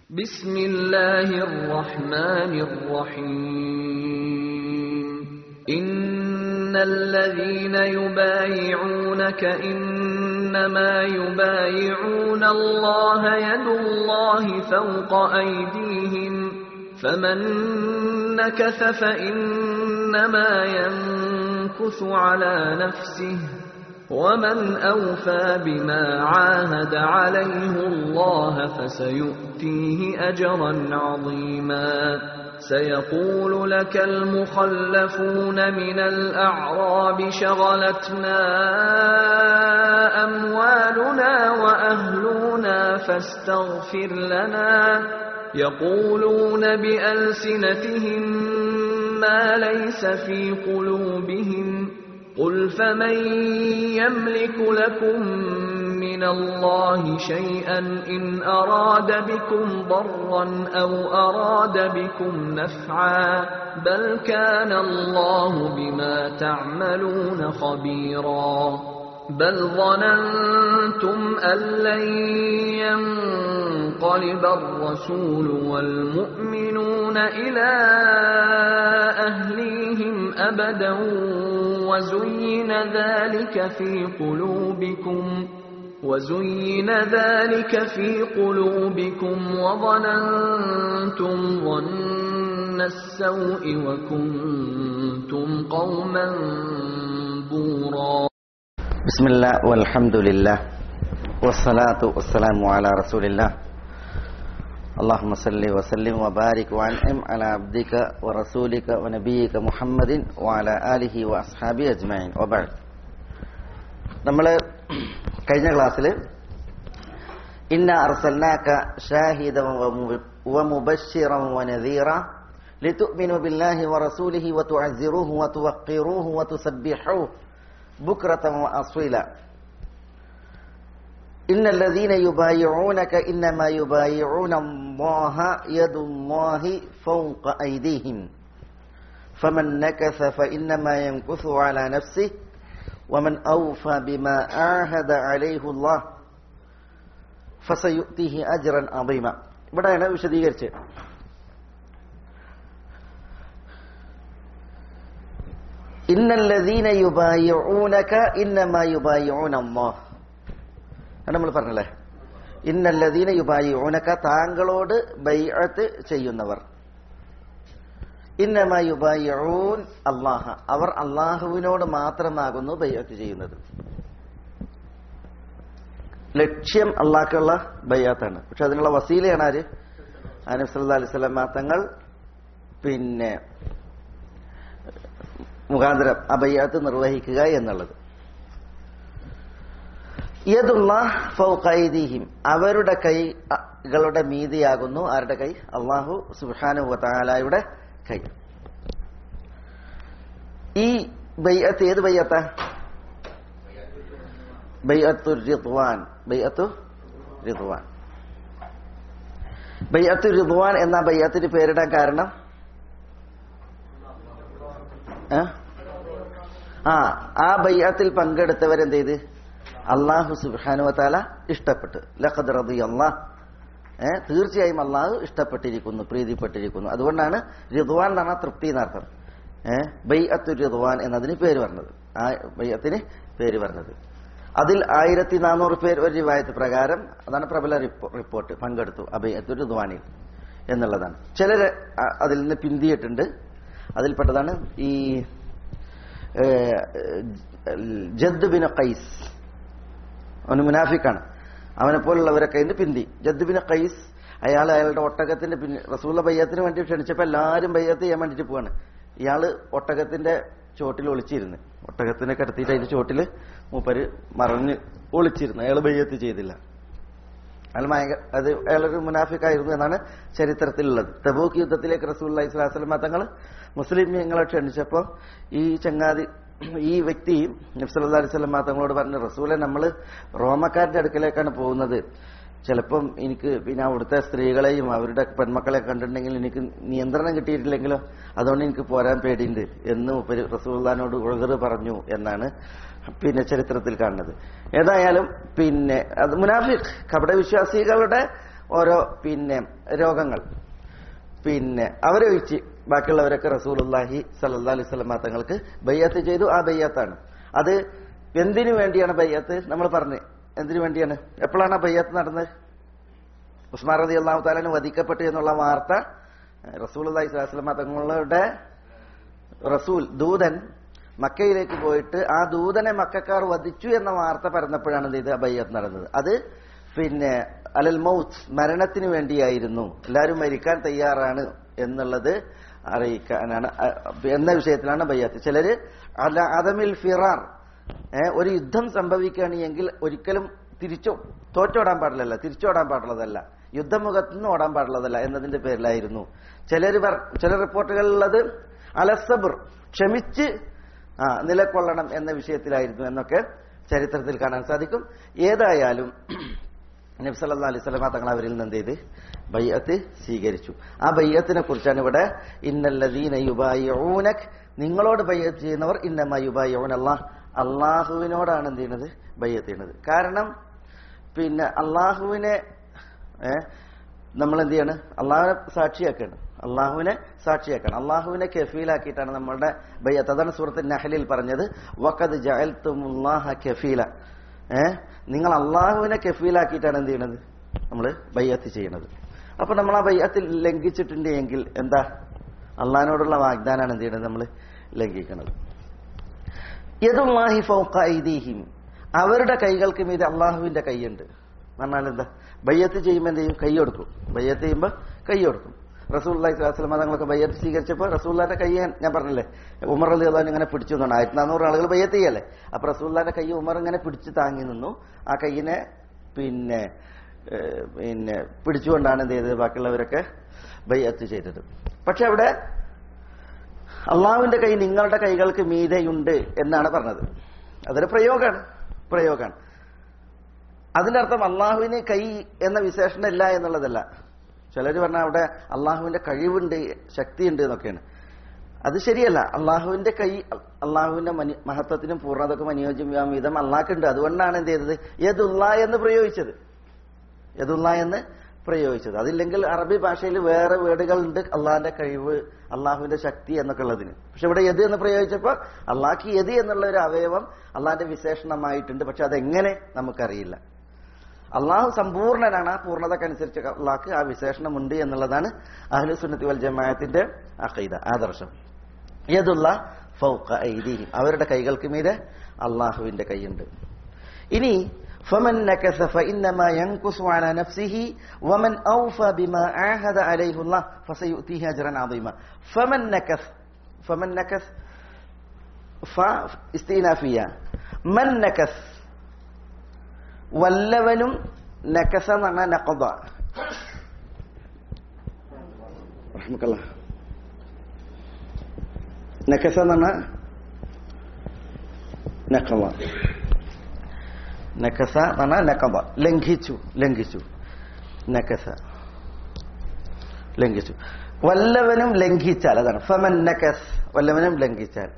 بسم الله الرحمن الرحيم إن الذين يبايعونك إنما يبايعون الله يد الله فوق أيديهم فمن نكث فإنما ينكث على نفسه ومن أوفى بما عاهد عليه الله فسيؤتيه أجرا عظيما سيقول لك المخلفون من الأعراب شغلتنا أموالنا وأهلنا فاستغفر لنا يقولون بألسنتهم ما ليس في قلوبهم قل فمن يملك لكم من الله شيئا إن أراد بكم ضرا أو أراد بكم نفعا بل كان الله بما تعملون خبيرا بل ظننتم أن لن ينقلب الرسول والمؤمنون إلى أهليهم أبدا وزين ذلك في قلوبكم وزين ذلك في قلوبكم وظننتم ظن السوء وكنتم قوما بورا بسم الله والحمد لله والصلاة والسلام على رسول الله اللهم صل وسلم وبارك وانعم على عبدك ورسولك ونبيك محمد وعلى آله وأصحابه أجمعين وبعد നമ്മൾ കഴിഞ്ഞ ക്ലാസ്സിൽ ഇന്ന അർസൽനാക ഷാഹിദൻ വമുബശ്ശിറൻ വനദീറ لتؤمنوا بالله ورسوله وتعزروه وتوقروه وتسبحوه بكرة وأصيلا إن الذين يبايعونك إنما يبايعون الله يد الله فوق أيديهم فمن نكث فإنما ينكث على نفسه ومن أوفى بما عاهد عليه الله فسيؤتيه أجرا عظيما ഇവിടെയാണ് വിശദീകരിച്ച് ഇന്നല്ലദീന യുബായിഊനക ഇന്നമാ യുബായിഊന അല്ലാഹ് നമ്മൾ പറഞ്ഞല്ലേ ഇന്നല്ലദീന യുബായിഊനക താങ്കളോട് ബൈഅത്ത് ചെയ്യുന്നവർ ഇന്നമാ യുബായിഊൻ അല്ലാഹ അവർ അള്ളാഹുവിനോട് മാത്രമാകുന്നു ബൈഅത്ത് ചെയ്യുന്നത് ലക്ഷ്യം അള്ളാഹ്ക്കുള്ള ബയ്യാത്താണ് പക്ഷെ അതിനുള്ള വസീലയാണ് ആര് അനബ് സല്ലല്ലാഹു അലൈഹി വസല്ലം തങ്ങൾ പിന്നെ മുഖാന്തരം അബയ്യാത്ത് നിർവഹിക്കുക എന്നുള്ളത് യദുള്ള ഫൗഖൈദിഹിം അവരുടെ കൈകളുടെ മീതിയാകുന്നു ആരുടെ കൈ അള്ളാഹു സുബ്ഹാനഹു താലായുടെ കൈ ഈ ബയ്യത്ത് ഏത് ബയ്യത്ത ബയ്യത്തു റിദ്വാൻ ബയ്യത്തു റിദ്വാൻ ബയ്യത്തു റിദ്വാൻ എന്ന ബയ്യത്തിന് പേരിടാൻ കാരണം ആ ആ ബയ്യത്തിൽ പങ്കെടുത്തവരെന്ത് ചെയ്ത് അള്ളാഹു സുബാനുവത്താല ഇഷ്ടപ്പെട്ടു ലഖദ് റബി അള്ളാഹ് ഏ തീർച്ചയായും അള്ളാഹു ഇഷ്ടപ്പെട്ടിരിക്കുന്നു പ്രീതിപ്പെട്ടിരിക്കുന്നു അതുകൊണ്ടാണ് റിദ്വാൻ എന്ന് പറഞ്ഞാൽ തൃപ്തി എന്നർത്ഥം ഏ ബൈഅത്തു റിദ്വാൻ എന്നതിന് പേര് പറഞ്ഞത് ആ ബയ്യത്തിന് പേര് പറഞ്ഞത് അതിൽ ആയിരത്തി നാനൂറ് പേർ ഒരു റിവായത്ത് പ്രകാരം അതാണ് പ്രബല റിപ്പോർട്ട് പങ്കെടുത്തു അബയ്യത്തു റിദ്വാനിൽ എന്നുള്ളതാണ് ചിലര് അതിൽ നിന്ന് പിന്തിയിട്ടുണ്ട് അതിൽപ്പെട്ടതാണ് ഈ ജദ് ബിൻ ഖൈസ് അവന് മുനാഫിക്കാണ് അവനെ പോലുള്ളവരൊക്കെ അതിന്റെ പിന്തി ജദ് ബിൻ ഖൈസ് അയാൾ അയാളുടെ ഒട്ടകത്തിന്റെ പിന്നെ റസൂള്ള ബയ്യത്തിന് വേണ്ടി ക്ഷണിച്ചപ്പോൾ എല്ലാവരും ബയ്യത്ത് ചെയ്യാൻ വേണ്ടിട്ട് പോവാണ് ഇയാള് ഒട്ടകത്തിന്റെ ചോട്ടിൽ ഒളിച്ചിരുന്ന് ഒട്ടകത്തിനെ കിടത്തിയിട്ട് അതിന്റെ ചോട്ടിൽ മൂപ്പര് മറഞ്ഞ് ഒളിച്ചിരുന്നു അയാൾ ബയ്യത്ത് ചെയ്തില്ല അയാൾ ഭയങ്കര അത് അയാളൊരു മുനാഫിക്കായിരുന്നു എന്നാണ് ചരിത്രത്തിലുള്ളത് തബൂക്ക് യുദ്ധത്തിലേക്ക് റസൂൽ ഇസ്ലാസ്ലം തങ്ങൾ മുസ്ലിം ക്ഷണിച്ചപ്പോൾ ഈ ചങ്ങാതി ഈ വ്യക്തി നബ്സല്ലാ അലിസ്ലം തങ്ങളോട് പറഞ്ഞു റസൂലെ നമ്മൾ റോമക്കാരുടെ അടുക്കലേക്കാണ് പോകുന്നത് ചിലപ്പം എനിക്ക് പിന്നെ അവിടുത്തെ സ്ത്രീകളെയും അവരുടെ പെൺമക്കളെ കണ്ടിട്ടുണ്ടെങ്കിൽ എനിക്ക് നിയന്ത്രണം കിട്ടിയിട്ടില്ലെങ്കിലോ അതുകൊണ്ട് എനിക്ക് പോരാൻ പേടിയുണ്ട് എന്ന് മുപ്പര് റസൂള്ളഹാനോട് ഉഴകർ പറഞ്ഞു എന്നാണ് പിന്നെ ചരിത്രത്തിൽ കാണുന്നത് ഏതായാലും പിന്നെ അത് മുനാഫിഖ് കപടവിശ്വാസികളുടെ ഓരോ പിന്നെ രോഗങ്ങൾ പിന്നെ അവരൊഴിച്ച് ബാക്കിയുള്ളവരൊക്കെ റസൂലുല്ലാഹി സല്ലാ അലൈഹി സ്വലമ തങ്ങൾക്ക് ബയ്യത്ത് ചെയ്തു ആ ബയ്യത്താണ് അത് എന്തിനു വേണ്ടിയാണ് ബയ്യത്ത് നമ്മൾ പറഞ്ഞു എന്തിനു വേണ്ടിയാണ് എപ്പോഴാണ് ആ ബയ്യത്ത് നടന്നത് ഉസ്മാൻ റതി അള്ളാഹു താലാന് വധിക്കപ്പെട്ടു എന്നുള്ള വാർത്ത റസൂൽ അള്ളാഹി സ്വലാസ്ലമ തങ്ങളുടെ റസൂൽ ദൂതൻ മക്കയിലേക്ക് പോയിട്ട് ആ ദൂതനെ മക്കാർ വധിച്ചു എന്ന വാർത്ത പരന്നപ്പോഴാണ് എന്ത് ചെയ്ത് ബയ്യത്ത് നടന്നത് അത് പിന്നെ അലൽ മൗത്ത് മരണത്തിന് വേണ്ടിയായിരുന്നു എല്ലാവരും മരിക്കാൻ തയ്യാറാണ് എന്നുള്ളത് അറിയിക്കാനാണ് അ- എന്ന വിഷയത്തിലാണ് ബയ്യത്ത് ചിലര് അല അതമിൽ ഫിറാർ ഏ, ഒരു യുദ്ധം സംഭവിക്കുകയാണെങ്കിൽ ഒരിക്കലും തിരിച്ചു തോറ്റോടാൻ പാടില്ലല്ല തിരിച്ചോടാൻ പാടുള്ളതല്ല യുദ്ധമുഖത്ത് നിന്ന് ഓടാൻ പാടുള്ളതല്ല എന്നതിന്റെ പേരിലായിരുന്നു ചിലര് പറ- ചില റിപ്പോർട്ടുകളിലുള്ളത് അലസബർ ക്ഷമിച്ച് ആ നിലകൊള്ളണം എന്ന വിഷയത്തിലായിരുന്നു എന്നൊക്കെ ചരിത്രത്തിൽ കാണാൻ സാധിക്കും ഏതായാലും നബി സല്ലല്ലാഹു അലൈഹി വസല്ലമ തങ്ങൾ അവരിൽ നിന്ന് എന്ത് ചെയ്ത് ബയ്യത്ത് സ്വീകരിച്ചു ആ ബയ്യത്തിനെ കുറിച്ചാണ് ഇവിടെ ഇന്നല്ലദീന യുബായിഊനക് നിങ്ങളോട് ബയ്യത്ത് ചെയ്യുന്നവർ ഇന്നമ യുബായിഊന അല്ലാഹ് അള്ളാഹുവിനോടാണ് എന്ത് ചെയ്യുന്നത് ബയ്യത്ത് ചെയ്യുന്നത് കാരണം പിന്നെ അള്ളാഹുവിനെ ഏ, നമ്മൾ എന്ത് ചെയ്യാണ് അള്ളാഹുവിനെ സാക്ഷിയാക്കണം അള്ളാഹുവിനെ സാക്ഷിയാക്കണം അള്ളാഹുവിനെ കെഫീലാക്കിയിട്ടാണ് നമ്മളുടെ ബയ്യത്ത് അതാണ് സൂറത്ത് നഹലിൽ പറഞ്ഞത് വക്കത് ജഅൽതുമുല്ലാഹ കെഫീല ഏ നിങ്ങൾ അള്ളാഹുവിനെ കെഫീലാക്കിയിട്ടാണ് എന്ത് ചെയ്യണത് നമ്മൾ ബയ്യത്ത് ചെയ്യണത് അപ്പൊ നമ്മൾ ആ ബയ്യത്തിൽ ലംഘിച്ചിട്ടുണ്ട് എങ്കിൽ എന്താ അള്ളാഹിനോടുള്ള വാഗ്ദാനാണ് എന്ത് ചെയ്യണത് നമ്മൾ ലംഘിക്കുന്നത് യദുല്ലാഹി ഫൗഖ ഐദീഹിം അവരുടെ കൈകൾക്ക് മീതെ അള്ളാഹുവിന്റെ കൈയുണ്ട് പറഞ്ഞാൽ എന്താ ബയ്യത്ത് ചെയ്യുമ്പോൾ എന്ത് ചെയ്യും കൈ കൊടുക്കും ബയ്യത്ത് ചെയ്യുമ്പോൾ കൈ കൊടുക്കും റസൂള്ളി സ്വലാസ്ലം തങ്ങളൊക്കെ ബയ്യത്ത് സ്വീകരിച്ചപ്പോൾ റസൂല്ലാന്റെ കൈ ഞാൻ- ഞാൻ പറഞ്ഞില്ലേ ഉമർ അലി അള്ളഹാൻ ഇങ്ങനെ പിടിച്ചു നിന്നാണ് ആയിരത്തി നാനൂറ് ആളുകൾ ബയ്യത്ത് ചെയ്യല്ലേ അപ്പൊ റസൂല്ലാന്റെ കൈ ഉമർ ഇങ്ങനെ പിടിച്ച് താങ്ങി നിന്നു ആ കൈയിനെ പിന്നെ ഏഹ്, പിന്നെ പിടിച്ചുകൊണ്ടാണ് എന്ത് ചെയ്തത് ബാക്കിയുള്ളവരൊക്കെ ബയ്യത്ത് ചെയ്തത് പക്ഷെ അവിടെ അള്ളാഹുവിന്റെ കൈ നിങ്ങളുടെ കൈകൾക്ക് മീതെയുണ്ട് എന്നാണ് പറഞ്ഞത് അതൊരു പ്രയോഗമാണ് പ്രയോഗമാണ് അതിന്റെ അർത്ഥം അള്ളാഹുവിന് കൈ എന്ന വിശേഷണം ഇല്ല എന്നുള്ളതല്ല ചിലർ പറഞ്ഞാൽ അവിടെ അള്ളാഹുവിന്റെ കഴിവുണ്ട് ശക്തിയുണ്ട് എന്നൊക്കെയാണ് അത് ശരിയല്ല അള്ളാഹുവിന്റെ കൈ അള്ളാഹുവിന്റെ മനി- മഹത്വത്തിനും പൂർണ്ണതക്കും അനുയോജ്യമാം വിധം അള്ളാഹ്ക്കുണ്ട് അതുകൊണ്ടാണ് എന്ത് ചെയ്തത് യദുല്ല എന്ന് പ്രയോഗിച്ചത് യദുല്ല എന്ന് പ്രയോഗിച്ചത് അതില്ലെങ്കിൽ അറബി ഭാഷയിൽ വേറെ വേർഡുകൾ ഉണ്ട് അള്ളാഹിന്റെ കഴിവ് അള്ളാഹുവിന്റെ ശക്തി എന്നൊക്കെ ഉള്ളതിന് പക്ഷെ ഇവിടെ യദ് എന്ന് പ്രയോഗിച്ചപ്പോൾ അള്ളാഹ്ക്ക് യദ് എന്നുള്ള ഒരു അവയവം അള്ളാഹിന്റെ വിശേഷണമായിട്ടുണ്ട് പക്ഷെ അതെങ്ങനെ നമുക്കറിയില്ല അള്ളാഹു സമ്പൂർണ്ണനാണ് ആ പൂർണ്ണതക്കനുസരിച്ച് അള്ളാഹ്ക്ക് ആ വിശേഷണമുണ്ട് എന്നുള്ളതാണ് അഹ്ലു സുന്നത്തി വൽ ജമാഅത്തിന്റെ അഖീദ ആദർശം യദുല്ല ഫൗഖ ഐദീഹിം അവരുടെ കൈകൾക്ക് മീതെ അള്ളാഹുവിന്റെ കൈയുണ്ട് ഇനി فمن نكث فإنما ينكث على نفسه ومن أوفى بما عاهد عليه الله فسيؤتيه أجرا عظيما فمن نكث فمن نكث ف استئنافية من نكث വല്ലവനും നക്കസ എന്ന് പറഞ്ഞാൽ നക്കബ റഹ്മക്കല്ലാ. നക്കസ എന്ന് പറഞ്ഞാൽ നക്കബ നക്കസ എന്ന് പറഞ്ഞാൽ നക്കബ ലംഘിച്ചു ലംഘിച്ചു നക്കസ ലംഘിച്ചു വല്ലവനും ലംഘിച്ചാൽ അതാണ് ഫമൻ നക്കസ് വല്ലവനും ലംഘിച്ചാൽ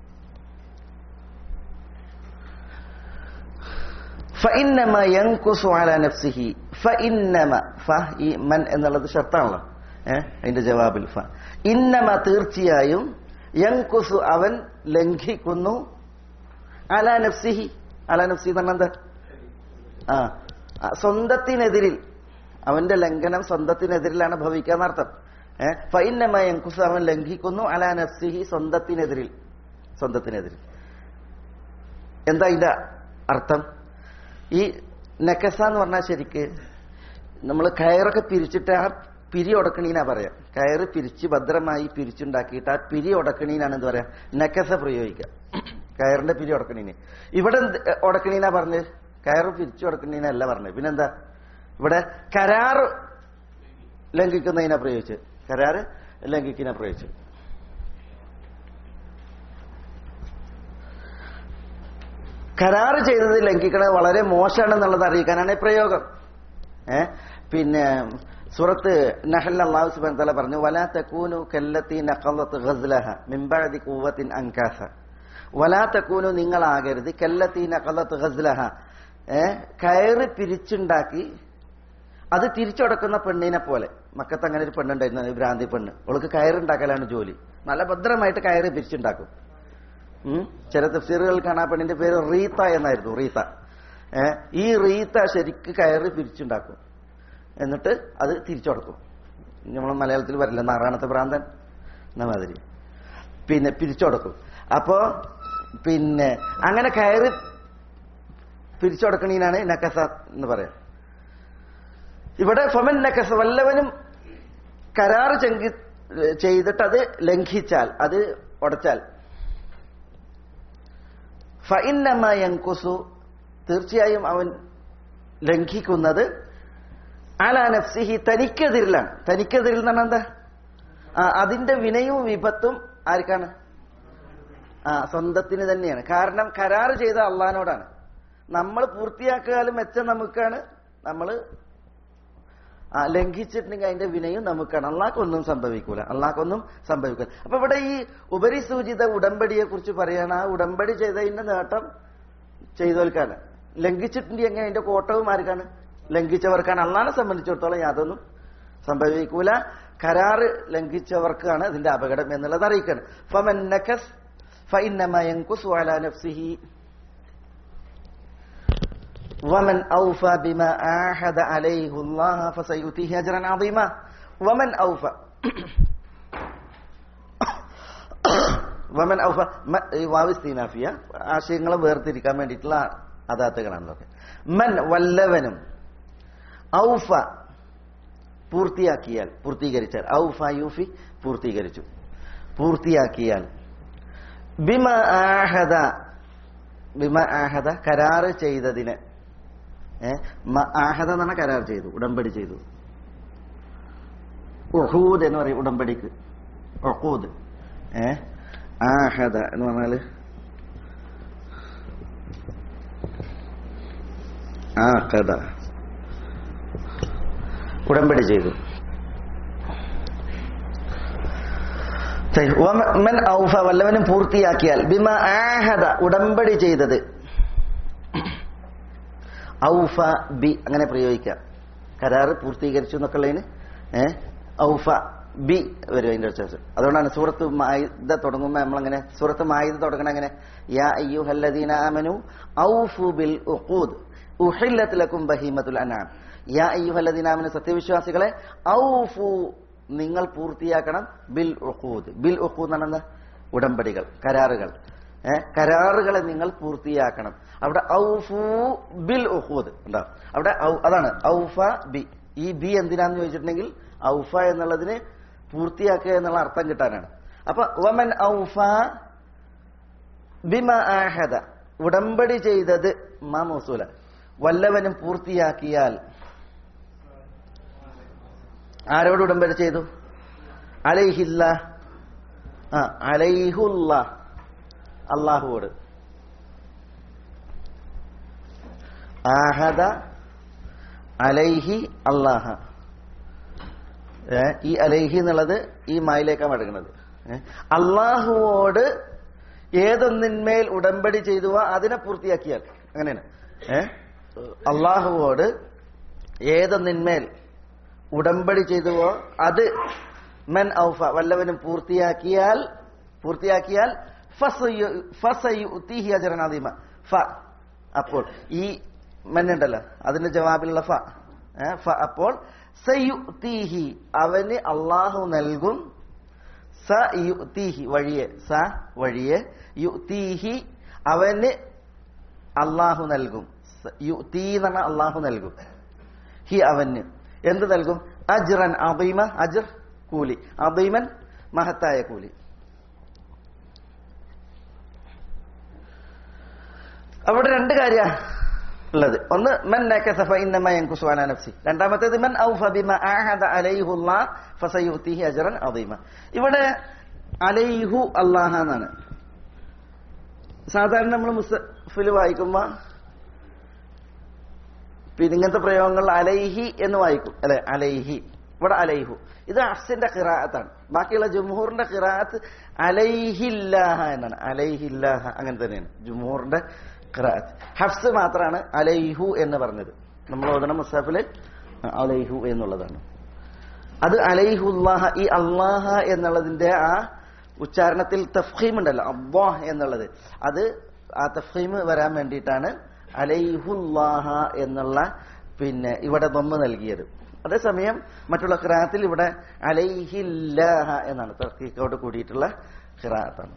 ഫഇന്നമ യൻകുസു അലാ നഫ്സിഹി ഫഇന്നമ ഫ ഈ മൻ എന്നുള്ളത് ഷർത്താണല്ലോ ഏഹ് അതിന്റെ ജവാബിൽ ഫ ഇന്നമ തീർച്ചയായും യൻകുസു അവൻ ലംഘിക്കുന്നു അലാ നഫ്സിഹി അലാ നഫ്സി എന്ന് പറഞ്ഞാൽ എന്താ ആ ആ, സ്വന്തത്തിനെതിരിൽ അവന്റെ ലംഘനം സ്വന്തത്തിനെതിരിലാണ് ഭവിക്കുക എന്നർത്ഥം ഏഹ് ഫൈന്നമ യൻകുസു അവൻ ലംഘിക്കുന്നു അലാ നഫ്സിഹി സ്വന്തത്തിനെതിരിൽ സ്വന്തത്തിനെതിരിൽ എന്താ ഇതിന്റെ അർത്ഥം ഈ നെക്കസ എന്ന് പറഞ്ഞാൽ ശരിക്ക് നമ്മൾ കയറൊക്കെ പിരിച്ചിട്ട് ആ പിരി ഉടക്കണീനാ പറയാം കയറ് പിരിച്ച് ഭദ്രമായി പിരിച്ചുണ്ടാക്കിയിട്ട് ആ പിരി ഉടക്കണീനാണ് എന്ത് പറയാ നെക്കസ പ്രയോഗിക്കുക കയറിന്റെ പിരി ഉടക്കണീന് ഇവിടെ എന്ത് ഉടക്കണീനാ പറഞ്ഞ് കയറ് പിരിച്ചു ഉടക്കണീനല്ല പറഞ്ഞത് പിന്നെന്താ ഇവിടെ കരാറ് ലംഘിക്കുന്നതിനാ പ്രയോഗിച്ച് കരാറ് ലംഘിക്കുന്ന പ്രയോഗിച്ചു കരാറ് ചെയ്തത് ലംഘിക്കണത് വളരെ മോശമാണെന്നുള്ളത് അറിയിക്കാനാണ് ഈ പ്രയോഗം ഏ പിന്നെ സൂറത്ത് നഹൽ അള്ളാഹു സുബാൻ തല പറഞ്ഞു വലാ തക്കൂനു കല്ലത്തി നഖലത്ത് ഗസ്ലഹ മിംബഅദി ഖുവത്തിൻ അൻകാസ വലാ തക്കൂനു നിങ്ങളാകരുത് കല്ലത്തി നഖലത്ത് ഗസ്ലഹ ഏ കയറ് പിരിച്ചുണ്ടാക്കി അത് തിരിച്ചുടക്കുന്ന പെണ്ണിനെ പോലെ മക്കത്ത് അങ്ങനെ ഒരു പെണ്ണുണ്ടായിരുന്നു ഒരു ഭ്രാന്തി പെണ്ണ് അവൾക്ക് കയറുണ്ടാക്കലാണ് ജോലി നല്ല ഭദ്രമായിട്ട് കയറ് പിരിച്ചുണ്ടാക്കും ഉം. ചില തഫ്സീറുകൾ കാണാൻ പെണ്ണിന്റെ പേര് റീത്ത എന്നായിരുന്നു റീത്ത ഏ, ഈ റീത്ത ശരിക്ക് കയറ് പിരിച്ചുണ്ടാക്കും എന്നിട്ട് അത് തിരിച്ചുടക്കും നമ്മൾ മലയാളത്തിൽ വരില്ല നാറാണത്തെ ഭ്രാന്തൻ എന്ന മാതിരി പിന്നെ പിരിച്ചുടക്കും അപ്പോ പിന്നെ അങ്ങനെ കയറി പിരിച്ചുടക്കണീനാണ് നക്കസ എന്ന് പറയാം ഇവിടെ ഫമൻ നക്കസ വല്ലവനും കരാറ് ചെങ്കി ചെയ്തിട്ട് അത് ലംഘിച്ചാൽ അത് ഉടച്ചാൽ ഫഇന്നമയങ്കുസു തീർച്ചയായും അവൻ ലംഘിക്കുന്നത് അലാ നഫ്സിഹി തനിക്കെതിരിലാണ് തനിക്കെതിരിൽ എന്ന് പറഞ്ഞാൽ എന്താ ആ, അതിന്റെ വിനയവും വിപത്തും ആർക്കാണ് ആ സ്വന്തത്തിന് തന്നെയാണ് കാരണം കരാറ് ചെയ്ത അള്ളഹാനോടാണ് നമ്മൾ പൂർത്തിയാക്കിയാലും മെച്ചം നമുക്കാണ് നമ്മൾ ആ ലംഘിച്ചിട്ടുണ്ടെങ്കിൽ അതിന്റെ വിനയും നമുക്കാണ് അള്ളാഹ്ക്കൊന്നും സംഭവിക്കൂല അള്ളാഹ്ക്കൊന്നും സംഭവിക്കൂല അപ്പൊ ഇവിടെ ഈ ഉപരിസൂചിത ഉടമ്പടിയെ കുറിച്ച് പറയാണ് ആ ഉടമ്പടി ചെയ്തതിന്റെ നേട്ടം ചെയ്തവർക്കാണ് ലംഘിച്ചിട്ടുണ്ടെങ്കിൽ അതിന്റെ കോട്ടവും ആർക്കാണ് ലംഘിച്ചവർക്കാണ് അള്ളാഹിനെ സംബന്ധിച്ചിടത്തോളം യാതൊന്നും സംഭവിക്കൂല കരാറ് ലംഘിച്ചവർക്കാണ് ഇതിന്റെ അപകടം എന്നുള്ളത് അറിയിക്കണം ഫമൻ നഖസ് ഫഇന്നമ യൻകുസു അലാ നഫ്സിഹി ومن أوفى بما عاهد عليه الله فسيؤتيه أجرا عظيما ومن أوفى വമൻ ഔഫ മ- ഈ വാവ് ഇസ്തീനാഫിയ ആശയങ്ങളെ വേർതിരിക്കാൻ വേണ്ടിയിട്ടുള്ള അദാത്തുകളാണ് ഇതൊക്കെ മൻ വല്ലവനും ഔഫ പൂർത്തിയാക്കിയാൽ പൂർത്തീകരിച്ചാൽ ഔഫ യൂഫി പൂർത്തീകരിച്ചു പൂർത്തിയാക്കിയാൽ ബിമ ആഹദ ബിമ ആഹദ കരാറ് ചെയ്തതിന് ഏ, മ- ആഹദ എന്ന് പറഞ്ഞാൽ കരാർ ചെയ്തു ഉടമ്പടി ചെയ്തു ഉഹൂദ് എന്ന് പറയും ഉടമ്പടിക്ക് ഒഹൂദ് ഏ ആഹദ എന്ന് പറഞ്ഞാല് ആഹദ ഉടമ്പടി ചെയ്തു ശരി. വമ- മൻ ഔഫ വല്ലവനും പൂർത്തിയാക്കിയാൽ ബിമ ആഹദ ഉടമ്പടി ചെയ്തത് ഔഫ ബി അങ്ങനെ പ്രയോഗിക്കാം കരാറ് പൂർത്തീകരിച്ചു എന്നൊക്കെ ഉള്ളതിന് ഏ ഔഫ ബി വരും അതിന്റെ വ്യത്യാസം അതുകൊണ്ടാണ് സൂറത്ത് മായിദ തുടങ്ങുമ്പോൾ നമ്മളങ്ങനെ സൂറത്ത് മായിദ തുടങ്ങണ അങ്ങനെ യാ അയ്യുഹല്ലദീന ആമനു ഔഫു ബിൽ ഉഖൂദ് ഉഹില്ലത്ത് ലക്കും ബഹീമത്തുൽ അനാം യാ അയ്യുഹല്ലദീന ആമനു സത്യവിശ്വാസികളെ ഔഫു നിങ്ങൾ പൂർത്തിയാക്കണം ബിൽ ഉഖൂദ് ബിൽ ഉഖൂദ് എന്ന് പറഞ്ഞാൽ ഉടമ്പടികൾ കരാറുകൾ ഏ കരാറുകളെ നിങ്ങൾ പൂർത്തിയാക്കണം അവിടെ ഔഫു ബിൽ ഉഖൂദ് ഉണ്ടാവും അവിടെ ഔ- അതാണ് ഔഫ ബി ഈ ബി എന്തിനാന്ന് ചോദിച്ചിട്ടുണ്ടെങ്കിൽ ഔഫ എന്നുള്ളതിന് പൂർത്തിയാക്കുക എന്നുള്ള അർത്ഥം കിട്ടാനാണ് അപ്പൊ വമൻ ഔഫ ബിമ ആഹദ ഉടമ്പടി ചെയ്തത് മാ മൗസൂല വല്ലവനും പൂർത്തിയാക്കിയാൽ ആരോട് ഉടമ്പടി ചെയ്തു അലൈഹില്ല ആ അലൈഹുല്ല അള്ളാഹുവോട് ആഹദ അലൈഹി അള്ളാഹ ഏ, ഈ അലൈഹി എന്നുള്ളത് ഈ മായിലേക്കാണ് മടങ്ങുന്നത് ഏ, അള്ളാഹുവോട് ഏതൊന്നിന്മേൽ ഉടമ്പടി ചെയ്തുവോ അതിനെ പൂർത്തിയാക്കിയാൽ അങ്ങനെയാണ് ഏ അള്ളാഹുവോട് ഏതൊന്നിന്മേൽ ഉടമ്പടി ചെയ്തുവോ അത് മൻ ഔഫ വല്ലവനും പൂർത്തിയാക്കിയാൽ പൂർത്തിയാക്കിയാൽ ഫസയു- ഫസയുഅ്തിഹി അജ്റൻ അദീമ. ഫ അപ്പോൾ ഈ മന്നുണ്ടല്ലോ അതിന്റെ ജവാബിലുള്ള ഫ ഏ, ഫ അപ്പോൾ സയുഅ്തിഹി അവന് അള്ളാഹു നൽകും സ യുഅ്തിഹി വഴിയെ സ വഴിയെ യുഅ്തിഹി അവന് അള്ളാഹു നൽകും സ- യുഅ്തി എന്ന് പറഞ്ഞാൽ അള്ളാഹു നൽകും ഹി അവന് എന്ത് നൽകും അജ്റൻ അബീമ അജ്ർ കൂലി അബീമൻ മഹത്തായ കൂലി അവിടെ രണ്ട് കാര്യ ഉള്ളത് ഒന്ന് മൻ നകസ ഫഇന്നമ യൻകുസു അലാ നഫ്സി രണ്ടാമത്തേത് മൻ ഔഫ ബിമ ആഹദ അലൈഹുല്ലാ ഫസയുതിഹി അജ്റൻ അദീമ ഇവിടെ അലൈഹു അല്ലാഹ എന്നാണ് സാധാരണ നമ്മൾ മുസ്തഫിൽ വായിക്കുമ്പോ പിന്നെ ഇങ്ങനത്തെ പ്രയോഗങ്ങൾ അലൈഹി എന്ന് വായിക്കും അല്ലെ അലൈഹി ഇവിടെ അലൈഹു ഇത് അഫ്സിന്റെ ഖിറാഅത്താണ് ബാക്കിയുള്ള ജുംഹൂറിന്റെ ഖിറാഅത്ത് അലൈഹില്ലാഹ എന്നാണ് അലൈഹില്ലാഹ അങ്ങനെ തന്നെയാണ് ജുംഹൂറിന്റെ ഖിറാഅത്ത് ഹഫ്സ് മാത്രമാണ് അലൈഹു എന്ന് പറഞ്ഞത് നമ്മൾ ഓതണ മുസാഫില് അലൈഹു എന്നുള്ളതാണ് അത് അലൈഹുല്ലാഹ ഈ അള്ളാഹ എന്നുള്ളതിന്റെ ആ ഉച്ചാരണത്തിൽ തഫ്ഹീം ഉണ്ടല്ലോ അബ്വാഹ് എന്നുള്ളത് അത് ആ തഫ്ഹീം വരാൻ വേണ്ടിയിട്ടാണ് അലൈഹുല്ലാഹ എന്നുള്ള പിന്നെ ഇവിടെ ബൊമ്മ നൽകിയത് അതേസമയം മറ്റുള്ള ഖിറാത്തിൽ ഇവിടെ അലൈഹില്ലാഹ എന്നാണ് തർക്കീക്കോട് കൂടിയിട്ടുള്ള ഖിറാത്താണ്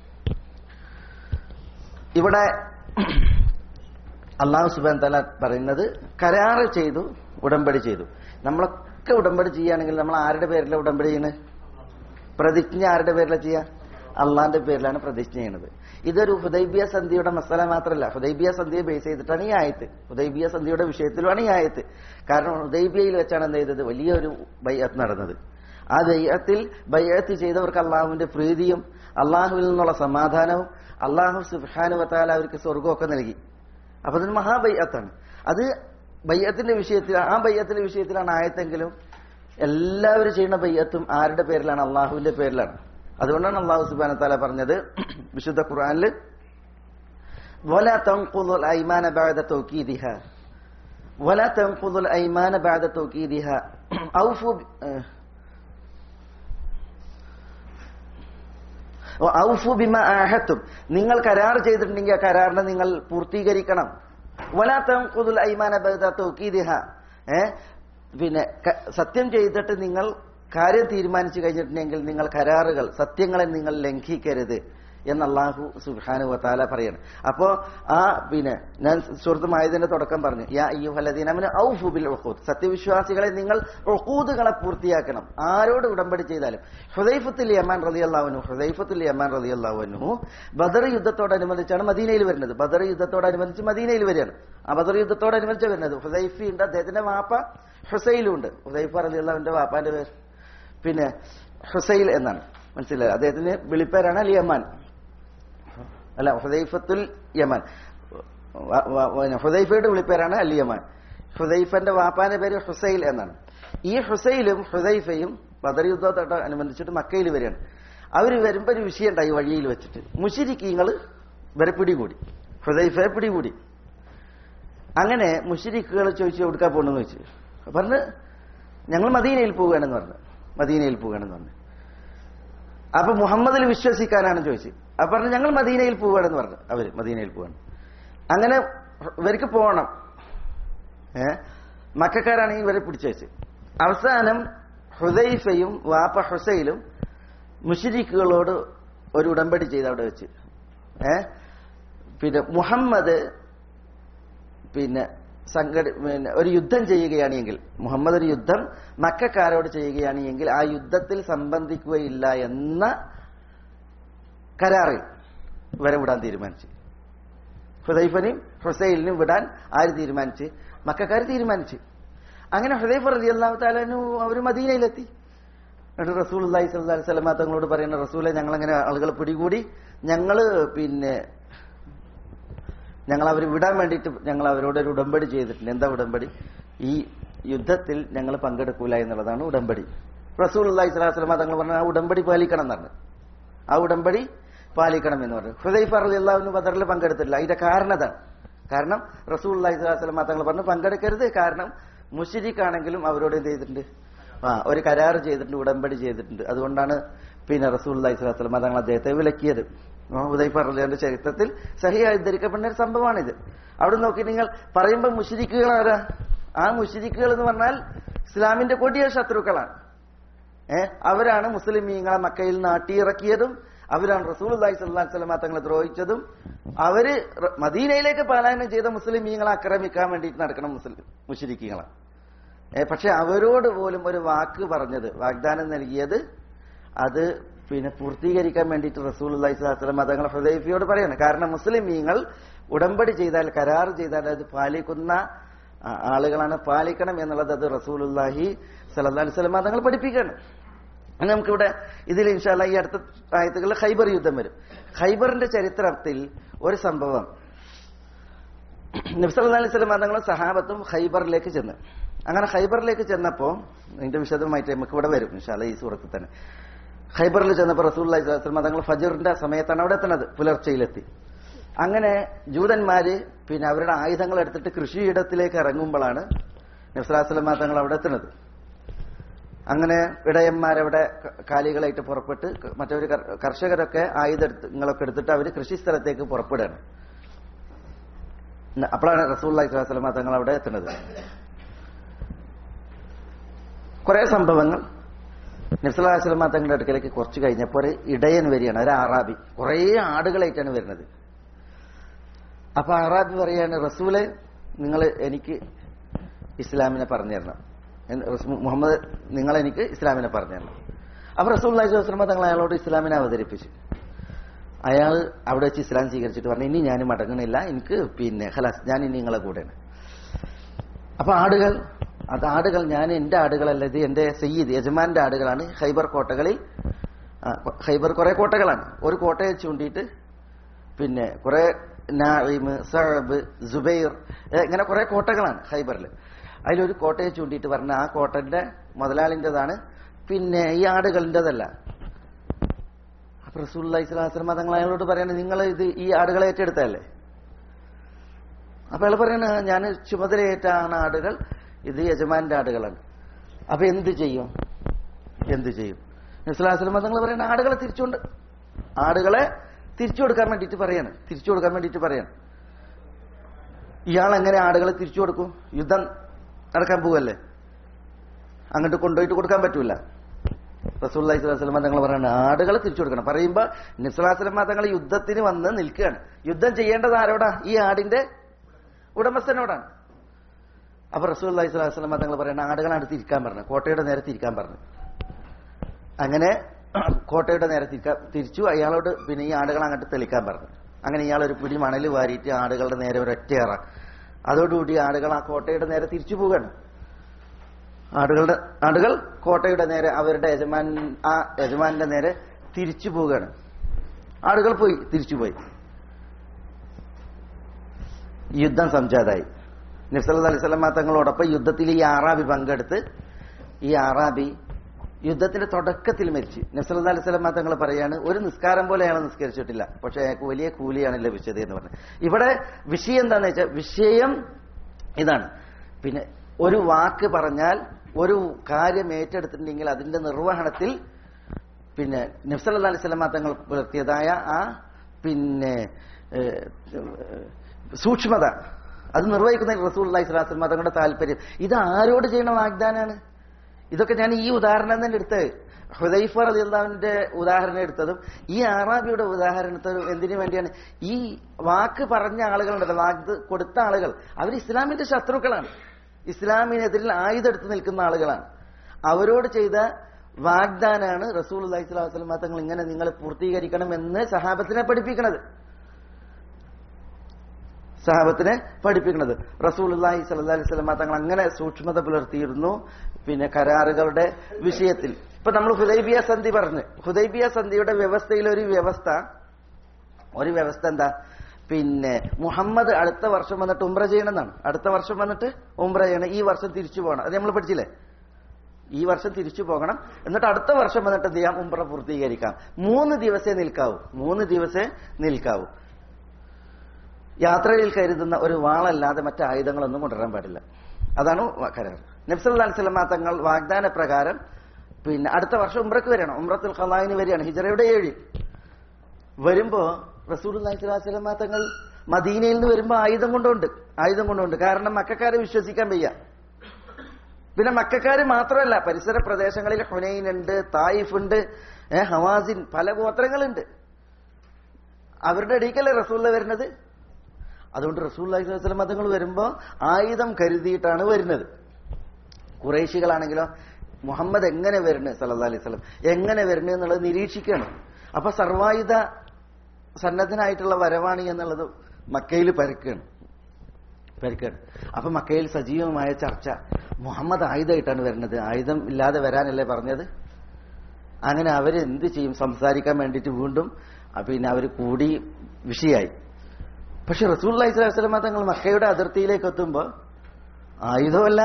ഇവിടെ അള്ളാഹു സുബാൻ തല പറയുന്നത് കരാറ് ചെയ്തു ഉടമ്പടി ചെയ്തു നമ്മളൊക്കെ ഉടമ്പടി ചെയ്യുകയാണെങ്കിൽ നമ്മൾ ആരുടെ പേരിലാണ് ഉടമ്പടി ചെയ്യുന്നത് പ്രതിജ്ഞ ആരുടെ പേരിലാണ് ചെയ്യുക അള്ളാന്റെ പേരിലാണ് പ്രതിജ്ഞ ചെയ്യുന്നത് ഇതൊരു ഹുദൈബിയ സന്ധിയുടെ മസാല മാത്രമല്ല ഹുദൈബിയ സന്ധിയെ ബേസ് ചെയ്തിട്ടാണ് ഈ ആയത്ത് ഹുദൈബിയ സന്ധിയുടെ വിഷയത്തിലുമാണ് ഈ ആയത്ത് കാരണം ഹുദൈബിയയിൽ വെച്ചാണ് എന്ത് ചെയ്തത് വലിയൊരു ബയ്യത്ത് നടന്നത് ആ ബയ്യത്തിൽ ബയ്യത്ത് ചെയ്തവർക്ക് അള്ളാഹുവിന്റെ പ്രീതിയും അള്ളാഹുവിൽ നിന്നുള്ള സമാധാനവും അള്ളാഹു സുബാനു വത്താല അവർക്ക് സ്വർഗമൊക്കെ നൽകി അപ്പൊ അതൊരു മഹാബയ്യത്താണ് അത് ബയ്യത്തിന്റെ വിഷയത്തിൽ ആ ബയ്യത്തിന്റെ വിഷയത്തിലാണ് ആയത്തെങ്കിലും എല്ലാവരും ചെയ്യുന്ന ബയ്യത്തും ആരുടെ പേരിലാണ് അള്ളാഹുവിന്റെ പേരിലാണ് അതുകൊണ്ടാണ് അള്ളാഹു സുബാന താല പറഞ്ഞത് വിശുദ്ധ ഖുർആനിൽ ولا تنقضوا الايمان بعد توكيدها ولا تنقضوا الايمان بعد توكيدها اوفوا ب- آه. ഔഫു ബിമ ആഹത്തും നിങ്ങൾ കരാർ ചെയ്തിട്ടുണ്ടെങ്കിൽ ആ കരാറിനെ നിങ്ങൾ പൂർത്തീകരിക്കണം വലാത്തം കുതുൽ ഐമാന ബഹദീദിഹ ഏ പിന്നെ ക- സത്യം ചെയ്തിട്ട് നിങ്ങൾ കാര്യം തീരുമാനിച്ചു കഴിഞ്ഞിട്ടുണ്ടെങ്കിൽ നിങ്ങൾ കരാറുകൾ സത്യങ്ങളെ നിങ്ങൾ ലംഘിക്കരുത് എന്ന് അള്ളാഹു സുബാനു വത്താല പറയണം അപ്പോ ആ പിന്നെ ഞാൻ സുഹൃത്തുമായതിന്റെ തുടക്കം പറഞ്ഞു യാ അയ്യുഹലദീനമിന് ഔഫു ബിൽ ഉഖൂദ് സത്യവിശ്വാസികളെ നിങ്ങൾ ഉഖൂദുകളെ പൂർത്തിയാക്കണം ആരോട് ഉടമ്പടി ചെയ്താലും ഹുദൈഫത്തുൽ യമാൻ റളിയല്ലാഹുനു ഹുദൈഫത്തുൽ യമാൻ റളിയല്ലാഹുനു ബദർ യുദ്ധത്തോടനുബന്ധിച്ചാണ് മദീനയിൽ വരുന്നത് ബദർ യുദ്ധത്തോടനുബന്ധിച്ച് മദീനയിൽ വരികയാണ് ആ ബദർ യുദ്ധത്തോടനുബന്ധിച്ച് വരുന്നത് ഹുദൈഫി ഉണ്ട് അദ്ദേഹത്തിന്റെ വാപ്പ ഹുസൈലും ഉണ്ട് ഹുദൈഫ റളിയല്ലാഹുവിന്റെ വാപ്പാന്റെ പേര് പിന്നെ ഹുസൈൽ എന്നാണ് മനസ്സിലായി അദ്ദേഹത്തിന് വിളിപ്പേരാണ് അൽ യമാൻ അല്ല ഹുദൈഫത്തുൽ യമാൻ വ- വ- പിന്നെ ഹുദൈഫയുടെ വിളിപ്പേരാണ് അൽ യമാൻ ഹുദൈഫന്റെ വാപ്പാന്റെ പേര് ഹുസൈൽ എന്നാണ് ഈ ഹുസൈലും ഹുദൈഫയും ബദർ യുദ്ധത്തോട് അനുബന്ധിച്ചിട്ട് മക്കയിൽ വരികയാണ് അവർ വരുമ്പോ ഒരു വിഷയം ഉണ്ടായി വഴിയിൽ വെച്ചിട്ട് മുഷിരിക്കീങ്ങൾ ഇവരെ പിടികൂടി ഹുദൈഫയെ പിടികൂടി അങ്ങനെ മുഷിരിക്കുകൾ ചോദിച്ചു കൊടുക്കാൻ പോകണമെന്ന് ചോദിച്ചു പറഞ്ഞ് ഞങ്ങൾ മദീനയിൽ പോവുകയാണെന്ന് പറഞ്ഞു മദീനയിൽ പോവുകയാണെന്ന് പറഞ്ഞു അപ്പൊ മുഹമ്മദിൽ വിശ്വസിക്കാനാണ് ചോദിച്ചത് അപ്പൊ പറഞ്ഞു ഞങ്ങൾ മദീനയിൽ പോവുകയാണെന്ന് പറഞ്ഞു അവര് മദീനയിൽ പോവാണ് അങ്ങനെ ഇവർക്ക് പോകണം ഏ മക്കാരാണെങ്കിൽ ഇവരെ പിടിച്ചു വെച്ച് അവസാനം ഹുദൈഫയും വാപ്പ ഹുസൈലും മുഷരിക്കുകളോട് ഒരു ഉടമ്പടി ചെയ്ത് അവിടെ വെച്ച് ഏ പിന്നെ മുഹമ്മദ് പിന്നെ സംഘട പിന്നെ ഒരു യുദ്ധം ചെയ്യുകയാണെങ്കിൽ മുഹമ്മദ് ഒരു യുദ്ധം മക്കാരോട് ചെയ്യുകയാണെങ്കിൽ ആ യുദ്ധത്തിൽ സംബന്ധിക്കുകയില്ല എന്ന കരാറിൽ ഇവരെ വിടാൻ തീരുമാനിച്ചു ഹുദൈഫനെയും ഹുസൈലിനും വിടാൻ ആര് തീരുമാനിച്ച് മക്കാർ തീരുമാനിച്ചു അങ്ങനെ ഹുദൈഫ റതി അള്ളാഹു താലു അവർ മദീനയിലെത്തി എന്നിട്ട് റസൂൽ അള്ളാഹി സ്വല്ലി സ്വലമ തങ്ങളോട് പറയുന്ന റസൂലെ ഞങ്ങളങ്ങനെ ആളുകൾ പിടികൂടി ഞങ്ങള് പിന്നെ ഞങ്ങൾ അവർ വിടാൻ വേണ്ടിയിട്ട് ഞങ്ങൾ അവരോട് ഒരു ഉടമ്പടി ചെയ്തിട്ടുണ്ട് എന്താ ഉടമ്പടി ഈ യുദ്ധത്തിൽ ഞങ്ങൾ പങ്കെടുക്കൂല എന്നുള്ളതാണ് ഉടമ്പടി റസൂൽ അള്ളാഹി സ്വലാഹു സ്വലമ തങ്ങൾ പറഞ്ഞ ആ ഉടമ്പടി പാലിക്കണം എന്നാണ് ആ ഉടമ്പടി പാലിക്കണം എന്ന് പറഞ്ഞു ഹുദൈഫ അലി അള്ളാഹുവിന് ബദറിൽ പങ്കെടുത്തില്ല അതിന്റെ കാരണം അതാണ് കാരണം റസൂൽ അള്ളാഹി സ്വലാഹു സ്വലമ തങ്ങൾ പറഞ്ഞു പങ്കെടുക്കരുത് കാരണം മുഷിരിക്കാണെങ്കിലും അവരോട് എന്ത് ചെയ്തിട്ടുണ്ട് ആ ഒരു കരാർ ചെയ്തിട്ടുണ്ട് ഉടമ്പടി ചെയ്തിട്ടുണ്ട് അതുകൊണ്ടാണ് പിന്നെ റസൂൽ അള്ളാഹി സ്വലാഹു സ്വലമ തങ്ങൾ അദ്ദേഹത്തെ വിലക്കിയത് ഉദയ് പറഞ്ഞതിന്റെ ചരിത്രത്തിൽ സഹിയായി ധരിക്കപ്പെടുന്ന ഒരു സംഭവമാണിത് അവിടെ നോക്കി നിങ്ങൾ പറയുമ്പോൾ മുഷിരിക്കുകൾ ആരാ ആ മുഷിരിക്കുകൾ എന്ന് പറഞ്ഞാൽ ഇസ്ലാമിന്റെ കൊടിയ ശത്രുക്കളാണ് ഏ അവരാണ് മുസ്ലിമീങ്ങളെ മക്കയിൽ നാട്ടിയിറക്കിയതും അവരാണ് റസൂൽ അള്ളാഹി സ്വല്ലാ സ്വലമ തങ്ങളെ ദ്രോഹിച്ചതും അവര് റ- മദീനയിലേക്ക് പലായനം ചെയ്ത മുസ്ലിമീങ്ങളെ ആക്രമിക്കാൻ വേണ്ടിയിട്ട് നടക്കണം മുസ്ലിം മുഷിരിക്കുകളാണ് ഏ പക്ഷെ അവരോട് പോലും ഒരു വാക്ക് പറഞ്ഞത് വാഗ്ദാനം നൽകിയത് അത് പിന്നെ പൂർത്തീകരിക്കാൻ വേണ്ടിയിട്ട് റസൂൽ അള്ളഹി സ്വലാസ്ലം തങ്ങൾ ഹുദൈഫിയോട് പറയാണ് കാരണം മുസ്ലിമീങ്ങൾ ഉടമ്പടി ചെയ്താൽ കരാർ ചെയ്താൽ അത് പാലിക്കുന്ന ആ, ആളുകളാണ് പാലിക്കണം എന്നുള്ളത് അത് റസൂൽ അള്ളാഹി സലഹ് അലൈഹി സ്വലം തങ്ങൾ പഠിപ്പിക്കുകയാണ് അങ്ങനെ നമുക്കിവിടെ ഇതിൽ ഇൻഷാല്ല ഈ അടുത്ത ആയത്തുകളിൽ ഖൈബർ യുദ്ധം വരും ഖൈബറിന്റെ ചരിത്രത്തിൽ ഒരു സംഭവം നബ്സല്ലാ അലൈഹി സ്വലം തങ്ങളും സഹാബത്തും ഖൈബറിലേക്ക് ചെന്ന് അങ്ങനെ ഖൈബറിലേക്ക് ചെന്നപ്പോ ഇതിന്റെ വിശദമായിട്ട് നമുക്ക് ഇവിടെ വരും ഇൻഷാല്ല ഈ സൂറത്തിൽ തന്നെ ഖൈബറിൽ ചെന്നപ്പോൾ റസൂൽ സ്വലം തങ്ങൾ ഫജറിന്റെ സമയത്താണ് അവിടെ എത്തുന്നത് പുലർച്ചയിലെത്തി അങ്ങനെ ജൂതന്മാര് പിന്നെ അവരുടെ ആയുധങ്ങൾ എടുത്തിട്ട് കൃഷിയിടത്തിലേക്ക് ഇറങ്ങുമ്പോഴാണ് നബ്സലാസ്ലമ തങ്ങൾ അവിടെ എത്തുന്നത് അങ്ങനെ ഇടയന്മാരവിടെ ക- കാലികളായിട്ട് പുറപ്പെട്ട് ക- മറ്റൊരു കർ- കർഷകരൊക്കെ ആയുധങ്ങളൊക്കെ എടുത്തിട്ട് അവർ കൃഷി സ്ഥലത്തേക്ക് പുറപ്പെടുകയാണ് ന- അപ്പോഴാണ് റസൂള്ളി സ്വലാസ്ലമ തങ്ങൾ അവിടെ എത്തുന്നത് കുറെ സംഭവങ്ങൾ നബ്സലാസ്ലമ തങ്ങളുടെ അടുക്കലേക്ക് കുറച്ച് കഴിഞ്ഞപ്പോൾ ഒരു ഇടയൻ വരികയാണ് ഒരു അറാബി കുറേ ആടുകളായിട്ടാണ് വരുന്നത് അപ്പൊ അറാബി പറയാണ് റസൂലെ നിങ്ങൾ എനിക്ക് ഇസ്ലാമിനെ പറഞ്ഞു തരണം എന്ന് റസൂ- മുഹമ്മദ് നിങ്ങൾ എനിക്ക് ഇസ്ലാമിനെ പറഞ്ഞു തരണം അപ്പൊ റസൂൽ വസ്ലമ തങ്ങൾ അയാളോട് ഇസ്ലാമിനെ അവതരിപ്പിച്ചു അയാൾ അവിടെ വെച്ച് ഇസ്ലാം സ്വീകരിച്ചിട്ട് പറഞ്ഞു ഇനി ഞാൻ മടങ്ങണില്ല എനിക്ക് പിന്നെ ഹലാസ് ഞാൻ ഇനി നിങ്ങളെ കൂടെയാണ് അപ്പൊ ആടുകൾ അത് ആടുകൾ ഞാൻ എന്റെ ആടുകളല്ല ഇത് എന്റെ സയ്യിദ് യജമാന്റെ ആടുകളാണ് ഹൈബർ കോട്ടകളിൽ ആ, ഹൈബർ കുറെ കോട്ടകളാണ് ഒരു കോട്ടയെ ചൂണ്ടിയിട്ട് പിന്നെ കുറെ നായിമ് സഹബ് ജുബൈർ ഏ, ഇങ്ങനെ കുറെ കോട്ടകളാണ് ഹൈബറിൽ അതിലൊരു കോട്ടയെ ചൂണ്ടിയിട്ട് പറഞ്ഞ ആ കോട്ടന്റെ മുതലാളിൻ്റെതാണ് പിന്നെ ഈ ആടുകളിൻ്റെതല്ല അപ്പൊ റസൂല്ലി സ്വലാസ്ലമ തങ്ങൾ അയാളോട് പറയാണ് നിങ്ങൾ ഇത് ഈ ആടുകളെ ഏറ്റെടുത്തല്ലേ അപ്പൊ അയാൾ പറയണ ഞാൻ ചുമതലയേറ്റാണ് ആടുകൾ ഇത് യജമാന്റെ ആടുകളാണ് അപ്പൊ എന്ത് ചെയ്യും എന്ത് ചെയ്യും നസ്ലാസ്ലമ തങ്ങൾ പറയണ ആടുകളെ തിരിച്ചുകൊണ്ട് ആടുകളെ തിരിച്ചു കൊടുക്കാൻ വേണ്ടിയിട്ട് പറയാണ് തിരിച്ചു കൊടുക്കാൻ വേണ്ടിയിട്ട് പറയാണ് ഇയാൾ എങ്ങനെ ആടുകളെ തിരിച്ചു കൊടുക്കും യുദ്ധം നടക്കാൻ പോവല്ലേ അങ്ങോട്ട് കൊണ്ടുപോയിട്ട് കൊടുക്കാൻ പറ്റൂല റസൂല്ലി സ്വലമ തങ്ങൾ പറയാണ് ആടുകളെ തിരിച്ചു കൊടുക്കണം പറയുമ്പോ നിസ്ലാസ്ലമ തങ്ങൾ യുദ്ധത്തിന് വന്ന് നിൽക്കുകയാണ് യുദ്ധം ചെയ്യേണ്ടത് ആരോടാ ഈ ആടിന്റെ ഉടമസ്ഥനോടാണ് അപ്പൊ റസൂൽ അലൈഹി സ്വലാസ്ലമ തങ്ങൾ പറയണ ആടുകളാണ് തിരിക്കാൻ പറഞ്ഞു കോട്ടയുടെ നേരെ തിരിക്കാൻ പറഞ്ഞു അങ്ങനെ കോട്ടയുടെ നേരെ തിരിക്കാൻ തിരിച്ചു അയാളോട് പിന്നെ ഈ ആടുകൾ അങ്ങോട്ട് തെളിക്കാൻ പറഞ്ഞു അങ്ങനെ ഇയാൾ ഒരു പിടി മണൽ വാരിയിട്ട് ആടുകളുടെ നേരെ ഒരൊറ്റയേറ അതോടുകൂടി ആടുകൾ ആ കോട്ടയുടെ നേരെ തിരിച്ചു പോവുകയാണ് ആടുകളുടെ ആടുകൾ കോട്ടയുടെ നേരെ അവരുടെ യജമാൻ ആ യജമാന്റെ നേരെ തിരിച്ചു പോവുകയാണ് ആടുകൾ പോയി തിരിച്ചു പോയി യുദ്ധം സംജാതായി നബ്സല്ലാ അലൈഹി സ്വലമ തങ്ങളോടൊപ്പം യുദ്ധത്തിൽ ഈ ആറാബി പങ്കെടുത്ത് ഈ ആറാബി യുദ്ധത്തിന്റെ തുടക്കത്തിൽ മരിച്ചു നബ്സല്ലാ അലൈഹി സ്വലമ തങ്ങൾ പറയാണ് ഒരു നിസ്കാരം പോലെ അയാൾ നിസ്കരിച്ചിട്ടില്ല പക്ഷെ അയാൾക്ക് വലിയ കൂലിയാണ് ലഭിച്ചത് എന്ന് പറഞ്ഞു ഇവിടെ വിഷയം എന്താന്ന് വെച്ചാൽ വിഷയം ഇതാണ് പിന്നെ ഒരു വാക്ക് പറഞ്ഞാൽ ഒരു കാര്യം ഏറ്റെടുത്തിട്ടുണ്ടെങ്കിൽ അതിന്റെ നിർവഹണത്തിൽ പിന്നെ നബ്സല്ലാ അലൈഹി സ്വലമ തങ്ങൾ പുലർത്തിയതായ ആ പിന്നെ ഏഹ്, സൂക്ഷ്മത അത് നിർവഹിക്കുന്ന റസൂൽ അള്ളഹി സ്വലാസ്ലം തങ്ങളുടെ താല്പര്യം ഇത് ആരോട് ചെയ്യുന്ന വാഗ്ദാനാണ് ഇതൊക്കെ ഞാൻ ഈ ഉദാഹരണം തന്നെ എടുത്തത് ഹുദൈഫ അലിന്റെ ഉദാഹരണം എടുത്തതും ഈ ആറാബിയുടെ ഉദാഹരണത്തിനും എന്തിനു വേണ്ടിയാണ് ഈ വാക്ക് പറഞ്ഞ ആളുകളുണ്ടല്ലോ വാഗ് കൊടുത്ത ആളുകൾ അവർ ഇസ്ലാമിന്റെ ശത്രുക്കളാണ് ഇസ്ലാമിനെതിരിൽ ആയുധം എടുത്ത് നിൽക്കുന്ന ആളുകളാണ് അവരോട് ചെയ്ത വാഗ്ദാനാണ് റസൂൽ അള്ളഹി സ്വലാസ്ലം തങ്ങൾ ഇങ്ങനെ നിങ്ങൾ പൂർത്തീകരിക്കണം എന്ന് സഹാബത്തിനെ പഠിപ്പിക്കണത് സഹാബത്തിനെ പഠിപ്പിക്കുന്നത് റസൂലുള്ളാഹി സ്വല്ലല്ലാഹി അലൈഹി വസല്ലം തങ്ങൾ അങ്ങനെ സൂക്ഷ്മത പുലർത്തിയിരുന്നു പിന്നെ കരാറുകളുടെ വിഷയത്തിൽ ഇപ്പൊ നമ്മൾ ഹുദൈബിയ സന്ധി പറഞ്ഞു ഹുദൈബിയ സന്ധിയുടെ വ്യവസ്ഥയിൽ ഒരു വ്യവസ്ഥ ഒരു വ്യവസ്ഥ എന്താ പിന്നെ മുഹമ്മദ് അടുത്ത വർഷം വന്നിട്ട് ഉംറ ചെയ്യണമെന്നാണ് അടുത്ത വർഷം വന്നിട്ട് ഉംറ ചെയ്യണം ഈ വർഷം തിരിച്ചു പോകണം അത് നമ്മൾ പഠിച്ചില്ലേ ഈ വർഷം തിരിച്ചു പോകണം എന്നിട്ട് അടുത്ത വർഷം വന്നിട്ട് എന്ത് ചെയ്യാം ഉംറ പൂർത്തീകരിക്കാം മൂന്ന് ദിവസേ നിൽക്കാവൂ മൂന്ന് ദിവസേ നിൽക്കാവൂ യാത്രയിൽ കരുതുന്ന ഒരു വാളല്ലാതെ മറ്റു ആയുധങ്ങളൊന്നും കൊണ്ടുവരാൻ പാടില്ല അതാണ് വ- കരാർ നബ്സല്ലാ സ്വലമ തങ്ങൾ വാഗ്ദാന പ്രകാരം പിന്നെ അടുത്ത വർഷം ഉംറക്ക് വരണം ഉംറത്തുൽ ഖലായിന് വരികയാണ് ഹിജറയുടെ ഏഴിൽ വരുമ്പോ റസൂൽ സ്വലാസ്ലമ തങ്ങൾ മദീനയിൽ നിന്ന് വരുമ്പോ ആയുധം കൊണ്ടുണ്ട് ആയുധം കൊണ്ടുണ്ട് കാരണം മക്കാരെ വിശ്വസിക്കാൻ വയ്യ പിന്നെ മക്കാര് മാത്രമല്ല പരിസര പ്രദേശങ്ങളിൽ ഹുനൈൻ ഉണ്ട് തായിഫ് ഉണ്ട് ഏഹ് ഹവാസിൻ പല ഗോത്രങ്ങളുണ്ട് അവരുടെ ഇടയ്ക്കല്ലേ റസൂല്ല വരുന്നത് അതുകൊണ്ട് റസൂൽ അലൈഹിസ്ലം മതങ്ങൾ വരുമ്പോ ആയുധം കരുതിയിട്ടാണ് വരുന്നത് കുറേശികളാണെങ്കിലോ മുഹമ്മദ് എങ്ങനെ വരുന്നത് സല്ലാ അലൈഹി സ്വലം എങ്ങനെ വരുന്നത് എന്നുള്ളത് നിരീക്ഷിക്കുകയാണ് അപ്പൊ സർവായുധ സന്നദ്ധനായിട്ടുള്ള വരവാണി എന്നുള്ളത് മക്കയിൽ പരക്കുകയാണ് പരക്കുകയാണ് അപ്പൊ മക്കയിൽ സജീവമായ ചർച്ച മുഹമ്മദ് ആയുധമായിട്ടാണ് വരുന്നത് ആയുധം ഇല്ലാതെ വരാനല്ലേ പറഞ്ഞത് അങ്ങനെ അവരെന്ത് ചെയ്യും സംസാരിക്കാൻ വേണ്ടിയിട്ട് വീണ്ടും അഹ് പിന്നെ അവർ കൂടി വിഷയായി പക്ഷെ റസൂൽ അലൈഹി സ്വലാമ തങ്ങൾ മക്കയുടെ അതിർത്തിയിലേക്ക് എത്തുമ്പോൾ ആയുധമല്ല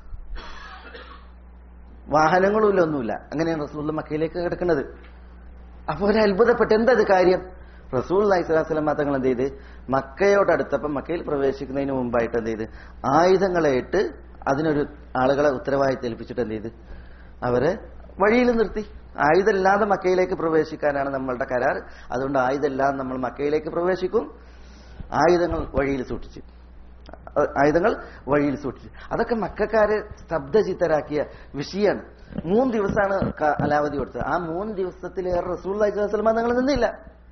വാഹനങ്ങളുമില്ല ഒന്നുമില്ല അങ്ങനെയാണ് റസൂൽ മക്കയിലേക്ക് കിടക്കുന്നത് അപ്പൊ ഒരു അത്ഭുതപ്പെട്ട് എന്തത് കാര്യം റസൂൽ അലൈഹി സ്വലാസ്ലമ തങ്ങൾ എന്ത് ചെയ്ത് മക്കയോടടുത്തപ്പം മക്കയിൽ പ്രവേശിക്കുന്നതിന് മുമ്പായിട്ട് എന്ത് ചെയ്ത് ആയുധങ്ങളായിട്ട് അതിനൊരു ആളുകളെ ഉത്തരവാദിത്തം ഏൽപ്പിച്ചിട്ട് എന്ത് ചെയ്ത് അവരെ വഴിയിൽ നിർത്തി ആയുധമില്ലാതെ മക്കയിലേക്ക് പ്രവേശിക്കാനാണ് നമ്മളുടെ കരാർ അതുകൊണ്ട് ആയുധമില്ലാതെ നമ്മൾ മക്കയിലേക്ക് പ്രവേശിക്കും ആയുധങ്ങൾ വഴിയിൽ സൂക്ഷിച്ചു അഹ് ആയുധങ്ങൾ വഴിയിൽ സൂക്ഷിച്ചു അതൊക്കെ മക്കാരെ സ്തബ്ധചിത്തരാക്കിയ വിഷയമാണ് മൂന്ന് ദിവസമാണ് ക- അലാവധി കൊടുത്തത് ആ മൂന്ന് ദിവസത്തിലേറെ റസൂൽ അലൈഹിസ്ലാം നിങ്ങൾ നിന്നില്ല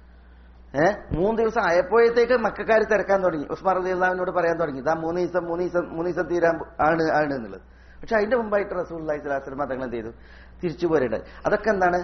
ഏഹ് മൂന്ന് ദിവസം ആയപ്പോഴത്തേക്ക് മക്കാർ തിരക്കാൻ തുടങ്ങി ഉസ്മാൻ റലി അള്ളാഹിനോട് പറയാൻ തുടങ്ങി ഇതാ മൂന്ന് ദിവസം മൂന്ന് ദിവസം മൂന്ന് ദിവസം തീരാൻ പോ- ആണ് ആണ് എന്നുള്ളത് പക്ഷെ അതിന്റെ മുമ്പായിട്ട് റസൂൽ അലൈഹി സ്വലാസ്ലം തങ്ങൾ എന്ത് ചെയ്തു തിരിച്ചു പോരേണ്ടത് അതൊക്കെ എന്താണ്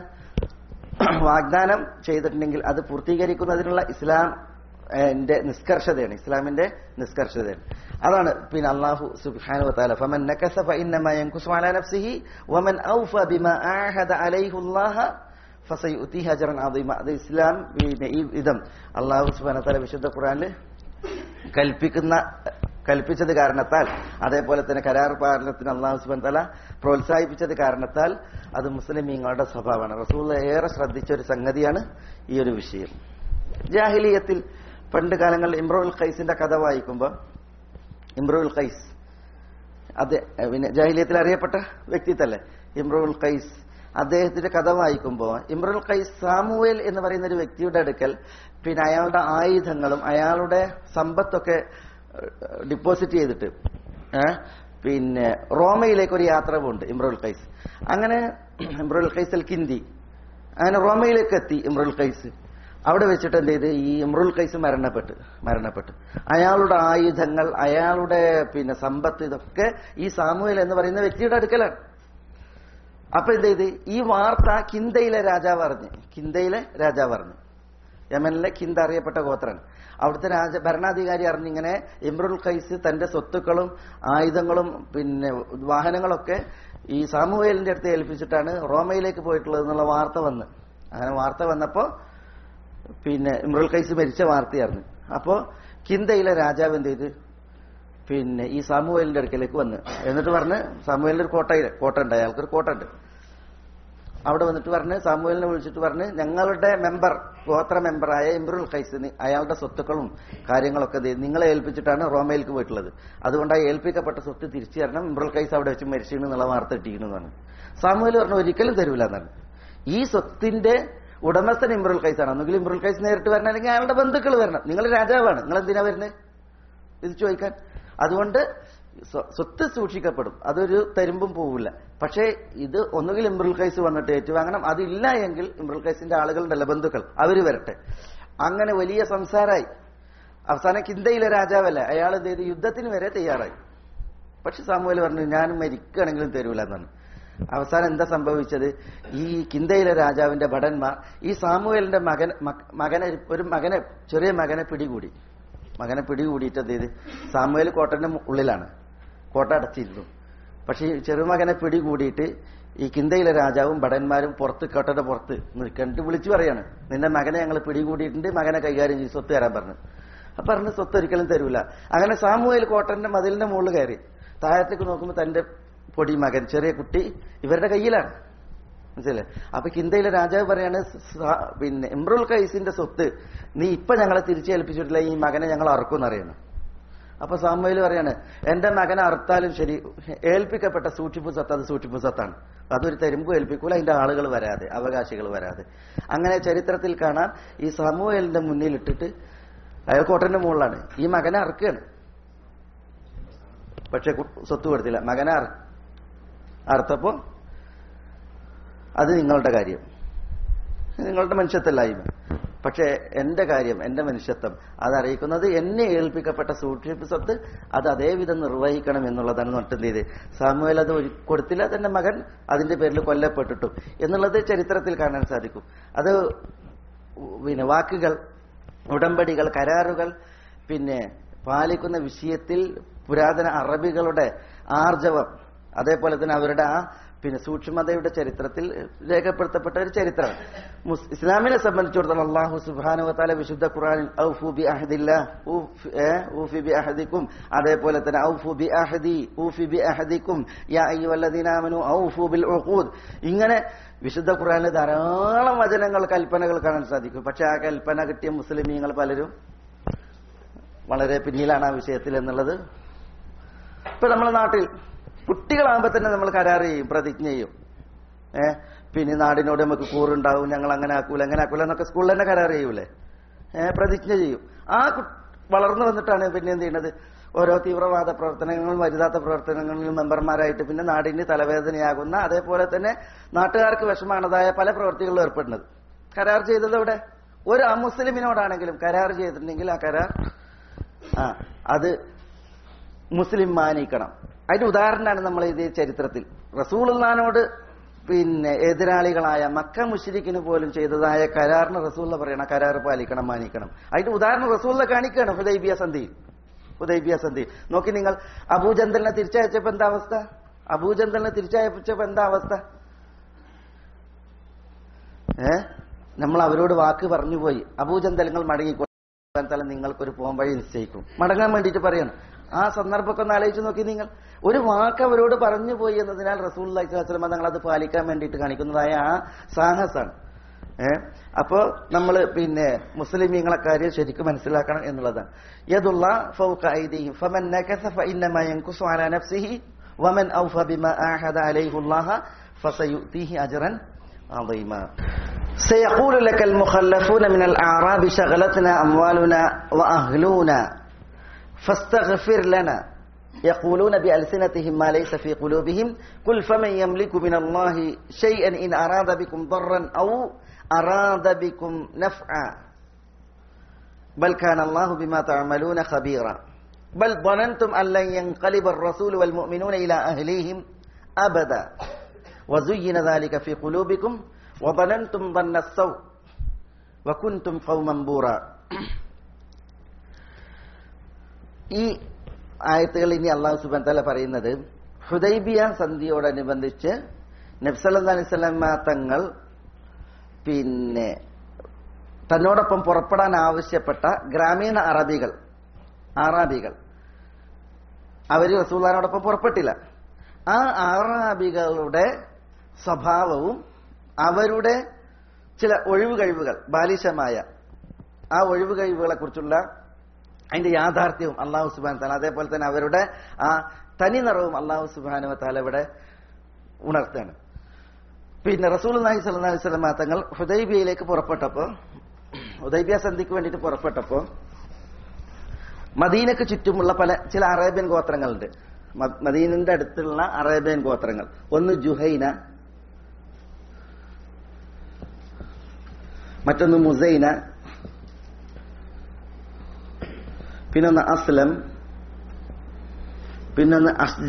വാഗ്ദാനം ചെയ്തിട്ടുണ്ടെങ്കിൽ അത് പൂർത്തീകരിക്കുന്നതിനുള്ള ഇസ്ലാം ഏഹ്, ന്റെ നിഷ്കർഷതയാണ് ഇസ്ലാമിന്റെ നിഷ്കർഷതയാണ് അതാണ് പിന്നെ അള്ളാഹു സുബ്ഹാനഹു വതആല ഫമൻ നകസ ഫഇന്നമാ യൻകുസു അലാ നഫ്സിഹി വമൻ ഔഫ ബിമാ ആഹദ അലൈഹി അല്ലാഹ ഫസയുതീഹി അജ്റൻ അദീമ അത് ഇസ്ലാം പിന്നെ ഈ വിധം അള്ളാഹു സുബ്ഹാനഹു വതആല വിശുദ്ധ ഖുർആനിൽ കൽപ്പിക്കുന്ന കൽപ്പിച്ചത് കാരണത്താൽ അതേപോലെ തന്നെ കരാർ പാലനത്തിന് അള്ളാഹു സുബൻ തല പ്രോത്സാഹിപ്പിച്ചത് കാരണത്താൽ അത് മുസ്ലിമീങ്ങളുടെ സ്വഭാവമാണ് റസൂൽ ഏറെ ശ്രദ്ധിച്ച ഒരു സംഗതിയാണ് ഈ ഒരു വിഷയം ജാഹിലിയത്തിൽ പണ്ട് കാലങ്ങളിൽ ഇമ്രുൽ ഖൈസിന്റെ കഥ വായിക്കുമ്പോൾ ഇമ്രുൽ ഖൈസ് അത് പിന്നെ ജാഹിലിയത്തിൽ അറിയപ്പെട്ട വ്യക്തിത്വല്ലേ ഇമ്രുൽ ഖൈസ് അദ്ദേഹത്തിന്റെ കഥ വായിക്കുമ്പോൾ ഇമ്രുൽ ഖൈസ് സാമുവേൽ എന്ന് പറയുന്ന ഒരു വ്യക്തിയുടെ അടുക്കൽ പിന്നെ അയാളുടെ ആയുധങ്ങളും അയാളുടെ സമ്പത്തൊക്കെ ഡിപ്പോസിറ്റ് ചെയ്തിട്ട് ഏ, പിന്നെ റോമയിലേക്ക് ഒരു യാത്ര പോകുന്നുണ്ട് ഇമ്രുൽ ഖൈസ് അങ്ങനെ ഇമ്രുൽ ഖൈസ് അൽ കിന്തി അങ്ങനെ റോമയിലേക്ക് എത്തി ഇമ്രുൽ ഖൈസ് അവിടെ വെച്ചിട്ട് എന്ത് ചെയ്ത് ഈ ഇമ്രുൽ ഖൈസ് മരണപ്പെട്ടു മരണപ്പെട്ടു അയാളുടെ ആയുധങ്ങൾ അയാളുടെ പിന്നെ സമ്പത്ത് ഇതൊക്കെ ഈ സാമുവേൽ എന്ന് പറയുന്ന വ്യക്തിയുടെ അടുക്കലാണ് അപ്പൊ എന്ത് ചെയ്ത് ഈ വാർത്ത കിന്തയിലെ രാജാവ് അറിഞ്ഞ് കിന്തയിലെ രാജാവ് അറിഞ്ഞു യമനിലെ കിന്ത അറിയപ്പെട്ട ഗോത്രമാണ് അവിടുത്തെ രാജ ഭരണാധികാരി അറിഞ്ഞിങ്ങനെ ഇമ്രുൽ ഖൈസ് തന്റെ സ്വത്തുക്കളും ആയുധങ്ങളും പിന്നെ വാഹനങ്ങളൊക്കെ ഈ സാമുവേലിന്റെ അടുത്ത് ഏൽപ്പിച്ചിട്ടാണ് റോമയിലേക്ക് പോയിട്ടുള്ളത് എന്നുള്ള വാർത്ത വന്ന് അങ്ങനെ വാർത്ത വന്നപ്പോ പിന്നെ ഇമ്രുൽ ഖൈസ് മരിച്ച വാർത്തയായിരുന്നു അപ്പോ കിന്തയിലെ രാജാവ് എന്ത് ചെയ്ത് പിന്നെ ഈ സാമുവേലിന്റെ അടുക്കലേക്ക് വന്ന് എന്നിട്ട് പറഞ്ഞ് സാമുവേലിന്റെ ഒരു കോട്ട കോട്ട ഉണ്ട് അയാൾക്കൊരു കോട്ട ഉണ്ട് അവിടെ വന്നിട്ട് പറഞ്ഞ് സാമുവേലിനെ വിളിച്ചിട്ട് പറഞ്ഞ് ഞങ്ങളുടെ മെമ്പർ ഗോത്ര മെമ്പറായ ഇമ്രുൽ ഖൈസിന് അയാളുടെ സ്വത്തുക്കളും കാര്യങ്ങളൊക്കെ ദേ നിങ്ങളെ ഏൽപ്പിച്ചിട്ടാണ് റോമയിലേക്ക് പോയിട്ടുള്ളത് അതുകൊണ്ട് ആ ഏൽപ്പിക്കപ്പെട്ട സ്വത്ത് തിരിച്ചു തരണം ഇമ്രുൽ ഖൈസ് അവിടെ വെച്ച് മരിച്ചിരുന്നു എന്നുള്ള വാർത്ത കിട്ടിയിരുന്നു പറഞ്ഞു സാമുവേൽ പറഞ്ഞു ഒരിക്കലും തരൂല എന്നാണ് ഈ സ്വത്തിന്റെ ഉടമസ്ഥൻ ഇമ്രുൽ ഖൈസാണ് ഒന്നുകിൽ ഇമ്രുൽ ഖൈസ് നേരിട്ട് വരണം അല്ലെങ്കിൽ അയാളുടെ ബന്ധുക്കൾ വരണം നിങ്ങൾ രാജാവാണ് നിങ്ങൾ എന്തിനാ വരുന്നത് ഇത് ചോദിക്കാൻ അതുകൊണ്ട് സ്വ- സ്വത്ത് സൂക്ഷിക്കപ്പെടും അതൊരു തരുമ്പും പോവില്ല പക്ഷേ ഇത് ഒന്നുകിൽ ഇമ്രുൽ ഖൈസ് വന്നിട്ട് ഏറ്റുവാങ്ങണം അതില്ല എങ്കിൽ ഇമ്രുൽ ഖൈസിന്റെ ആളുകളുണ്ടല്ലോ ബന്ധുക്കൾ അവര് വരട്ടെ അങ്ങനെ വലിയ സംസാരമായി അവസാനം കിന്തയിലെ രാജാവല്ല അയാൾ എന്ത് ചെയ്ത് യുദ്ധത്തിന് വരെ തയ്യാറായി പക്ഷെ സാമുവേൽ പറഞ്ഞു ഞാൻ മരിക്കുകയാണെങ്കിലും തരൂല എന്നാണ് അവസാനം എന്താ സംഭവിച്ചത് ഈ കിന്തയിലെ രാജാവിന്റെ ഭടന്മാർ ഈ സാമുവേലിന്റെ മകൻ മക- മകനെ ഒരു മകനെ ചെറിയ മകനെ പിടികൂടി മകനെ പിടികൂടിയിട്ട് എന്ത് ചെയ്ത് സാമുവേൽ കോട്ടന്റെ ഉള്ളിലാണ് കോട്ട അടച്ചിരുന്നു പക്ഷെ ഈ ചെറുമകനെ പിടികൂടിയിട്ട് ഈ കിന്തയിലെ രാജാവും ഭടന്മാരും പുറത്ത് കോട്ടയുടെ പുറത്ത് നിൽക്കണ്ടിട്ട് വിളിച്ചു പറയാണ് നിന്റെ മകനെ ഞങ്ങൾ പിടികൂടിയിട്ടുണ്ട് മകനെ കൈകാര്യം ചെയ്ത് സ്വത്ത് തരാൻ പറഞ്ഞു അപ്പൊ പറഞ്ഞു സ്വത്ത് ഒരിക്കലും തരൂല അങ്ങനെ സാമുവേൽ കോട്ടന്റെ മതിലിന്റെ മുകളിൽ കയറി താഴത്തേക്ക് നോക്കുമ്പോൾ തന്റെ പൊടി മകൻ ചെറിയ കുട്ടി ഇവരുടെ കയ്യിലാണ് മനസ്സിലെ അപ്പൊ കിന്തയിലെ രാജാവ് പറയാണ് സ- പിന്നെ ഇമ്രുൽ കൈസിന്റെ സ്വത്ത് നീ ഇപ്പൊ ഞങ്ങളെ തിരിച്ചേൽപ്പിച്ചിട്ടില്ല ഈ മകനെ ഞങ്ങൾ അറക്കുമെന്നറിയണം അപ്പൊ സാമുവേൽ പറയാണ് എന്റെ മകനെ അറുത്താലും ശരി ഏൽപ്പിക്കപ്പെട്ട സൂക്ഷിപ്പ് സ്വത്ത് അത് സൂക്ഷിപ്പ് സ്വത്താണ് അതൊരു തെരുമ്പ് ഏൽപ്പിക്കൂല അതിന്റെ ആളുകൾ വരാതെ അവകാശികൾ വരാതെ അങ്ങനെ ചരിത്രത്തിൽ കാണാം ഈ സാമുവേലിന്റെ മുന്നിൽ ഇട്ടിട്ട് അയാൾ കോട്ടന്റെ മുകളിലാണ് ഈ മകനെ അറക്കുകയാണ് പക്ഷെ കു- സ്വത്ത് കൊടുത്തില്ല മകനെ അറ അറുത്തപ്പോ അത് നിങ്ങളുടെ കാര്യം നിങ്ങളുടെ മനുഷ്യത്വല്ലായ്മ പക്ഷേ എന്റെ കാര്യം എന്റെ മനുഷ്യത്വം അതറിയിക്കുന്നത് എന്നെ ഏൽപ്പിക്കപ്പെട്ട സൂക്ഷിപ്പ് സ്വത്ത് അത് അതേവിധം നിർവഹിക്കണം എന്നുള്ളതാണ് നട്ട് ചെയ്ത് സാമുവേൽ അത് ഒരു- കൊടുത്തില്ല തന്റെ മകൻ അതിന്റെ പേരിൽ കൊല്ലപ്പെട്ടിട്ടു എന്നുള്ളത് ചരിത്രത്തിൽ കാണാൻ സാധിക്കും അത് പിന്നെ വാക്കുകൾ ഉടമ്പടികൾ കരാറുകൾ പിന്നെ പാലിക്കുന്ന വിഷയത്തിൽ പുരാതന അറബികളുടെ ആർജവം അതേപോലെ തന്നെ അവരുടെ ആ പിന്നെ സൂക്ഷ്മതയുടെ ചരിത്രത്തിൽ രേഖപ്പെടുത്തപ്പെട്ട ഒരു ചരിത്രമാണ് മുസ്- ഇസ്ലാമിനെ സംബന്ധിച്ചിടത്തോളം അള്ളാഹു സുബാനുവത്താല വിശുദ്ധ ഖുറാനിൽ ഔഫു ബി അഹദില്ലാ ഊഫ്- ഏ, ഊഫി ബി അഹദിക്കും അതേപോലെ തന്നെ ഔഫു ബി അഹദി ഊഫി ബി അഹദിക്കും യാ അയ്യുവല്ലദീന ആമനു ഔഫു ബിൽ ഉഖൂദ് ഇങ്ങനെ വിശുദ്ധ ഖുറാനിൽ ധാരാളം വചനങ്ങൾ കൽപ്പനകൾ കാണാൻ സാധിക്കും പക്ഷെ ആ കൽപ്പന കിട്ടിയ മുസ്ലിമീങ്ങൾ പലരും വളരെ പിന്നിലാണ് ആ വിഷയത്തിൽ എന്നുള്ളത് ഇപ്പൊ നമ്മുടെ നാട്ടിൽ കുട്ടികളാകുമ്പോ തന്നെ നമ്മൾ കരാർ ചെയ്യും പ്രതിജ്ഞ ചെയ്യും ഏ പിന്നെ നാടിനോട് നമുക്ക് കൂറുണ്ടാവും ഞങ്ങൾ അങ്ങനെ ആക്കൂല അങ്ങനെ ആക്കൂല എന്നൊക്കെ സ്കൂളിൽ തന്നെ കരാർ ചെയ്യൂലേ ഏ പ്രതിജ്ഞ ചെയ്യും ആ കു- വളർന്നു വന്നിട്ടാണ് പിന്നെ എന്ത് ചെയ്യുന്നത് ഓരോ തീവ്രവാദ പ്രവർത്തനങ്ങളും വലുതാത്ത പ്രവർത്തനങ്ങളിലും മെമ്പർമാരായിട്ട് പിന്നെ നാടിന് തലവേദനയാകുന്ന അതേപോലെ തന്നെ നാട്ടുകാർക്ക് വിഷമാണതായ പല പ്രവൃത്തികളിലും ഏർപ്പെടുന്നത് കരാർ ചെയ്തത് ഇവിടെ ഒരു അമുസ്ലിമിനോടാണെങ്കിലും കരാർ ചെയ്തിട്ടുണ്ടെങ്കിൽ ആ കരാർ ആ അത് മുസ്ലിം മാനിക്കണം അതിന്റെ ഉദാഹരണമാണ് നമ്മൾ ഇത് ചരിത്രത്തിൽ റസൂൽനാനോട് പിന്നെ എതിരാളികളായ മക്ക മുഷിരിക്കിന് പോലും ചെയ്തതായ കരാറിന് റസൂല്ല പറയണ കരാർ പാലിക്കണം മാനിക്കണം അതിന്റെ ഉദാഹരണം റസൂല്ല കാണിക്കുകയാണ് ഹുദൈബിയ സന്ധിയിൽ ഹുദൈബിയ സന്ധി നോക്കി നിങ്ങൾ അബൂജന്തലിനെ തിരിച്ചയച്ചപ്പോ എന്താ അവസ്ഥ അബൂജന്തലിനെ തിരിച്ചയച്ചപ്പോ എന്താ അവസ്ഥ ഏ നമ്മൾ അവരോട് വാക്ക് പറഞ്ഞു പോയി അബൂജന്തലങ്ങൾ മടങ്ങിക്കോ തല നിങ്ങൾക്കൊരു പോം വഴി നിശ്ചയിക്കും മടങ്ങാൻ വേണ്ടിയിട്ട് പറയണം ആ സന്ദർഭമൊക്കെ ഒന്ന് ആലോചിച്ച് നോക്കി നിങ്ങൾ ഒരു വാക്ക് അവരോട് പറഞ്ഞു പോയി എന്നതിനാൽ റസൂൽ അലൈഹിസ്ലാം തങ്ങൾ അത് പാലിക്കാൻ വേണ്ടിയിട്ട് കാണിക്കുന്നതായ ആ സാഹസാണ് ഏ അപ്പോ നമ്മൾ പിന്നെ മുസ്ലിമീങ്ങളെ കാര്യം ശരിക്കും മനസ്സിലാക്കണം എന്നുള്ളതാണ് യദുള്ള ഫൗക ഐദിഹിം ഫമൻ നകസ ഫഇന്നമാ യൻകുസു അലാ നഫ്സിഹി വമൻ ഔഫ ബിമാ ആഹദ അലൈഹി അല്ലാഹ ഫസയുതീഹി അജ്റൻ عظيما سيقول لك المخلفون من الأعراب شغلتنا أموالنا وأهلنا فاستغفر لنا يقولون بألسنتهم ما ليس في قلوبهم قل فمن يملك من الله شيئا إن أراد بكم ضرا أو أراد بكم نفعا بل كان الله بما تعملون خبيرا بل ظننتم أن لن ينقلب الرسول والمؤمنون إلى أهليهم أبدا وزين ذلك في قلوبكم وظننتم ظن السوء وكنتم قوما بورا ഈ ആയത്തുകൾ ഇനി അള്ളാഹു സുബാൻ തല പറയുന്നത് ഹുദൈബിയ സന്ധിയോടനുബന്ധിച്ച് നബ്സല്ലാ അലൈവല്ലമ തങ്ങൾ പിന്നെ തന്നോടൊപ്പം പുറപ്പെടാൻ ആവശ്യപ്പെട്ട ഗ്രാമീണ അറബികൾ ആറാബികൾ അവര് റസൂല്ലാനോടൊപ്പം പുറപ്പെട്ടില്ല ആ ആറാബികളുടെ സ്വഭാവവും അവരുടെ ചില ഒഴിവ് കഴിവുകൾ ബാലിശമായ ആ ഒഴിവ് കഴിവുകളെ കുറിച്ചുള്ള അതിന്റെ യാഥാർത്ഥ്യവും അള്ളാഹു സുബാൻ താല അതേപോലെ തന്നെ അവരുടെ ആ തനി നിറവും അള്ളാഹു സുബാനുവ താല ഇവിടെ ഉണർത്തുകയാണ് പിന്നെ റസൂൽ നാഹി സല്ലാ അലൈഹി സ്വലമ തങ്ങൾ ഹുദൈബിയയിലേക്ക് പുറപ്പെട്ടപ്പോ ഹുദൈബിയ സന്ധിക്ക് വേണ്ടിയിട്ട് പുറപ്പെട്ടപ്പോ മദീനക്ക് ചുറ്റുമുള്ള പല ചില അറേബ്യൻ ഗോത്രങ്ങളുണ്ട് മ- മദീനന്റെ അടുത്തുള്ള അറേബ്യൻ ഗോത്രങ്ങൾ ഒന്ന് ജുഹൈന മറ്റൊന്ന് മുസൈന പിന്നൊന്ന് അസ്ലം പിന്നൊന്ന് അസ്ജ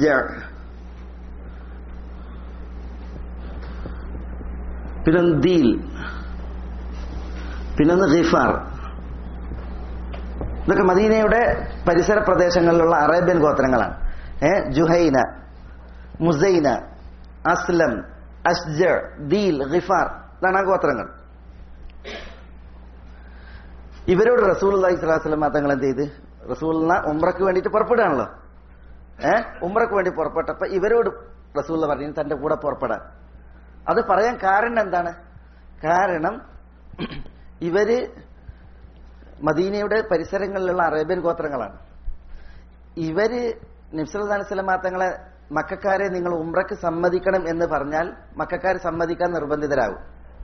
പിന്നൊന്ന് ദീൽ പിന്നൊന്ന് ഖിഫാർ ഇതൊക്കെ മദീനയുടെ പരിസര പ്രദേശങ്ങളിലുള്ള അറേബ്യൻ ഗോത്രങ്ങളാണ് ഏ ജുഹൈന മുസൈന അസ്ലം അസ്ജ ദീൽ ഖിഫാർ ഇതാണ് ആ ഗോത്രങ്ങൾ ഇവരോട് റസൂൽ അള്ളഹി സ്വലാസ്ലം തങ്ങൾ എന്ത് ചെയ്ത് റസൂലിന ഉമ്രക്ക് വേണ്ടിയിട്ട് പുറപ്പെടുകയാണല്ലോ ഏഹ് ഉമ്രക്ക് വേണ്ടി പുറപ്പെട്ടപ്പോ ഇവരോട് റസൂൽ പറഞ്ഞു തന്റെ കൂടെ പുറപ്പെടാൻ അത് പറയാൻ കാരണം എന്താണ് കാരണം ഇവര് മദീനയുടെ പരിസരങ്ങളിലുള്ള അറേബ്യൻ ഗോത്രങ്ങളാണ് ഇവര് നിഫ്സലി സ്വലമാ തങ്ങളെ മക്കാരെ നിങ്ങൾ ഉമ്രക്ക് സമ്മതിക്കണം എന്ന് പറഞ്ഞാൽ മക്കാർ സമ്മതിക്കാൻ നിർബന്ധിതരാകും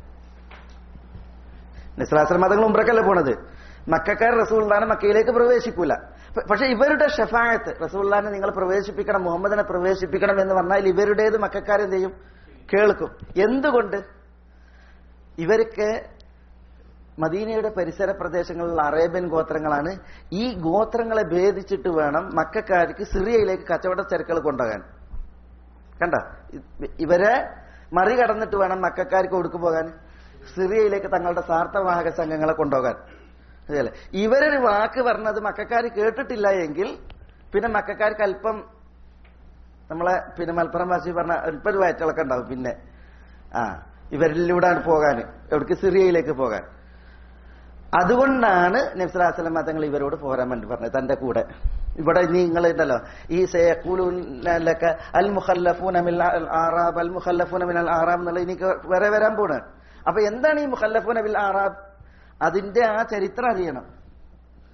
നിസ്ലാസ്ലം മതങ്ങൾ ഉംറക്കല്ല പോണത് മക്കാർ റസൂൽദാനെ മക്കയിലേക്ക് പ്രവേശിക്കൂല പ- പക്ഷെ ഇവരുടെ ഷഫായത്ത് റസൂൽദാനെ നിങ്ങൾ പ്രവേശിപ്പിക്കണം മുഹമ്മദിനെ പ്രവേശിപ്പിക്കണം എന്ന് പറഞ്ഞാൽ ഇവരുടേത് മക്കാർ എന്ത് ചെയ്യും കേൾക്കും എന്തുകൊണ്ട് ഇവർക്ക് മദീനയുടെ പരിസര പ്രദേശങ്ങളിലുള്ള അറേബ്യൻ ഗോത്രങ്ങളാണ് ഈ ഗോത്രങ്ങളെ ഭേദിച്ചിട്ട് വേണം മക്കാർക്ക് സിറിയയിലേക്ക് കച്ചവട ചരക്കുകൾ കൊണ്ടുപോകാൻ കണ്ട ഇവരെ മറികടന്നിട്ട് വേണം മക്കാർക്ക് ഒടുക്കു പോകാൻ സിറിയയിലേക്ക് തങ്ങളുടെ സാർത്ഥവാഹക സംഘങ്ങളെ കൊണ്ടുപോകാൻ അതല്ലേ ഇവരൊരു വാക്ക് പറഞ്ഞത് മക്കാർ കേട്ടിട്ടില്ല എങ്കിൽ പിന്നെ മക്കാർക്ക് അല്പം നമ്മളെ പിന്നെ മലപ്പുറം ഭാഷ പറഞ്ഞ അല്പം ഒരു വയറ്റിളക്കം ഉണ്ടാവും പിന്നെ ആ ഇവരിലൂടെയാണ് പോകാൻ എവിടേക്ക് സിറിയയിലേക്ക് പോകാൻ അതുകൊണ്ടാണ് നബ്സലാസ്ലം തങ്ങൾ ഇവരോട് പോരാൻ വേണ്ടി പറഞ്ഞത് തന്റെ കൂടെ ഇവിടെ നിങ്ങൾ ഉണ്ടല്ലോ ഈ സയഖൂലൂനലക അൽ മുഖല്ലഫൂന മിൽ ആറാബ് അൽ മുഖല്ലഫൂന മിനൽ ആറാബ് എന്നുള്ള എനിക്ക് വേറെ വരാൻ പോണ് അപ്പൊ എന്താണ് ഈ മുഖല്ലഫൂന ബിൽ ആറാബ് അതിന്റെ ആ ചരിത്രം അറിയണം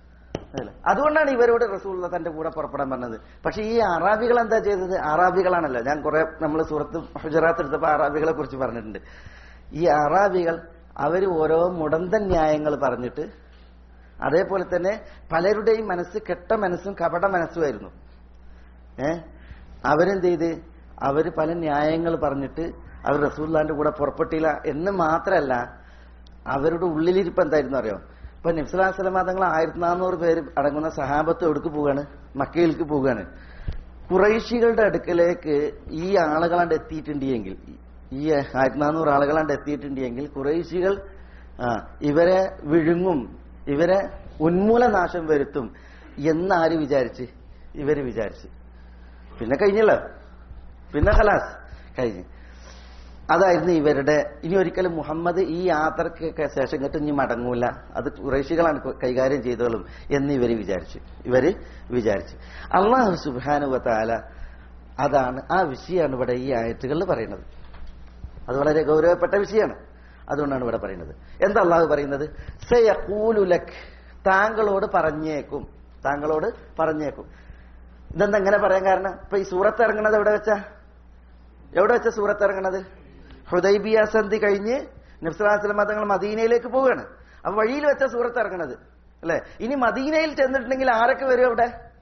അതല്ലേ? അതുകൊണ്ടാണ് ഇവരോട് റസൂള്ള തന്റെ കൂടെ പുറപ്പെടാൻ പറഞ്ഞത് പക്ഷെ ഈ അറാബികൾ എന്താ ചെയ്തത് അറാബികളാണല്ലോ ഞാൻ കുറെ നമ്മൾ സുഹൃത്ത് ഹുജറാത്ത് എടുത്തപ്പോൾ അറാബികളെ കുറിച്ച് പറഞ്ഞിട്ടുണ്ട് ഈ അറാബികൾ അവർ ഓരോ മുടന്തൻ ന്യായങ്ങൾ പറഞ്ഞിട്ട് അതേപോലെ തന്നെ പലരുടെയും മനസ്സ് കെട്ട മനസ്സും കപട മനസ്സുമായിരുന്നു ഏ അവരെന്ത് ചെയ്ത് അവര് പല ന്യായങ്ങൾ പറഞ്ഞിട്ട് അവർ റസൂല്ലാന്റെ കൂടെ പുറപ്പെട്ടില്ല എന്ന് മാത്രമല്ല അവരുടെ ഉള്ളിലിരിപ്പ് എന്തായിരുന്നു അറിയോ ഇപ്പൊ നബ്സലാസ്ലം തങ്ങൾ ആയിരത്തി നാനൂറ് പേര് അടങ്ങുന്ന സഹാബത്ത് എവിടേക്ക് പോവുകയാണ് മക്കയിലേക്ക് പോവുകയാണ് കുറൈശികളുടെ അടുക്കലേക്ക് ഈ ആളുകളാണ്ട് എത്തിയിട്ടുണ്ടെങ്കിൽ ഈ ആയിരത്തി നാനൂറ് ആളുകളാണ്ട് എത്തിയിട്ടുണ്ടെങ്കിൽ കുറൈശികൾ ആ, ഇവരെ വിഴുങ്ങും ഇവരെ ഉന്മൂലനാശം വരുത്തും എന്നാര് വിചാരിച്ച് ഇവര് വിചാരിച്ച് പിന്നെ കഴിഞ്ഞല്ലോ പിന്നെ ഖലാസ് കഴിഞ്ഞ് അതായിരുന്നു ഇവരുടെ ഇനി ഒരിക്കലും മുഹമ്മദ് ഈ യാത്രക്കൊക്കെ ശേഷം കേട്ട് ഇനി മടങ്ങൂല അത് കുറേശികളാണ് കൈകാര്യം ചെയ്തോളും എന്ന് ഇവര് വിചാരിച്ചു ഇവര് വിചാരിച്ചു അള്ളാഹു സുബാനുവത്താല അതാണ് ആ വിഷയമാണ് ഇവിടെ ഈ ആയത്തുകളിൽ പറയുന്നത് അത് വളരെ ഗൗരവപ്പെട്ട വിഷയമാണ് അതുകൊണ്ടാണ് ഇവിടെ പറയുന്നത് എന്താ അള്ളാഹു പറയുന്നത് സയഖൂലുലക് താങ്കളോട് പറഞ്ഞേക്കും താങ്കളോട് പറഞ്ഞേക്കും ഇതെന്താ എങ്ങനെ പറയാൻ കാരണം ഇപ്പൊ ഈ സൂറത്ത് ഇറങ്ങണത് എവിടെ വെച്ചാ എവിടെ വെച്ച സൂറത്ത് ഇറങ്ങണത് ഹുദൈബിയ സന്ധി കഴിഞ്ഞ് നബ്സലാസ്ലം തങ്ങൾ മദീനയിലേക്ക് പോവുകയാണ് അപ്പൊ വഴിയിൽ വെച്ച സൂറത്ത് ഇറങ്ങണത് അല്ലെ ഇനി മദീനയിൽ ചെന്നിട്ടുണ്ടെങ്കിൽ ആരൊക്കെ വരും അവിടെ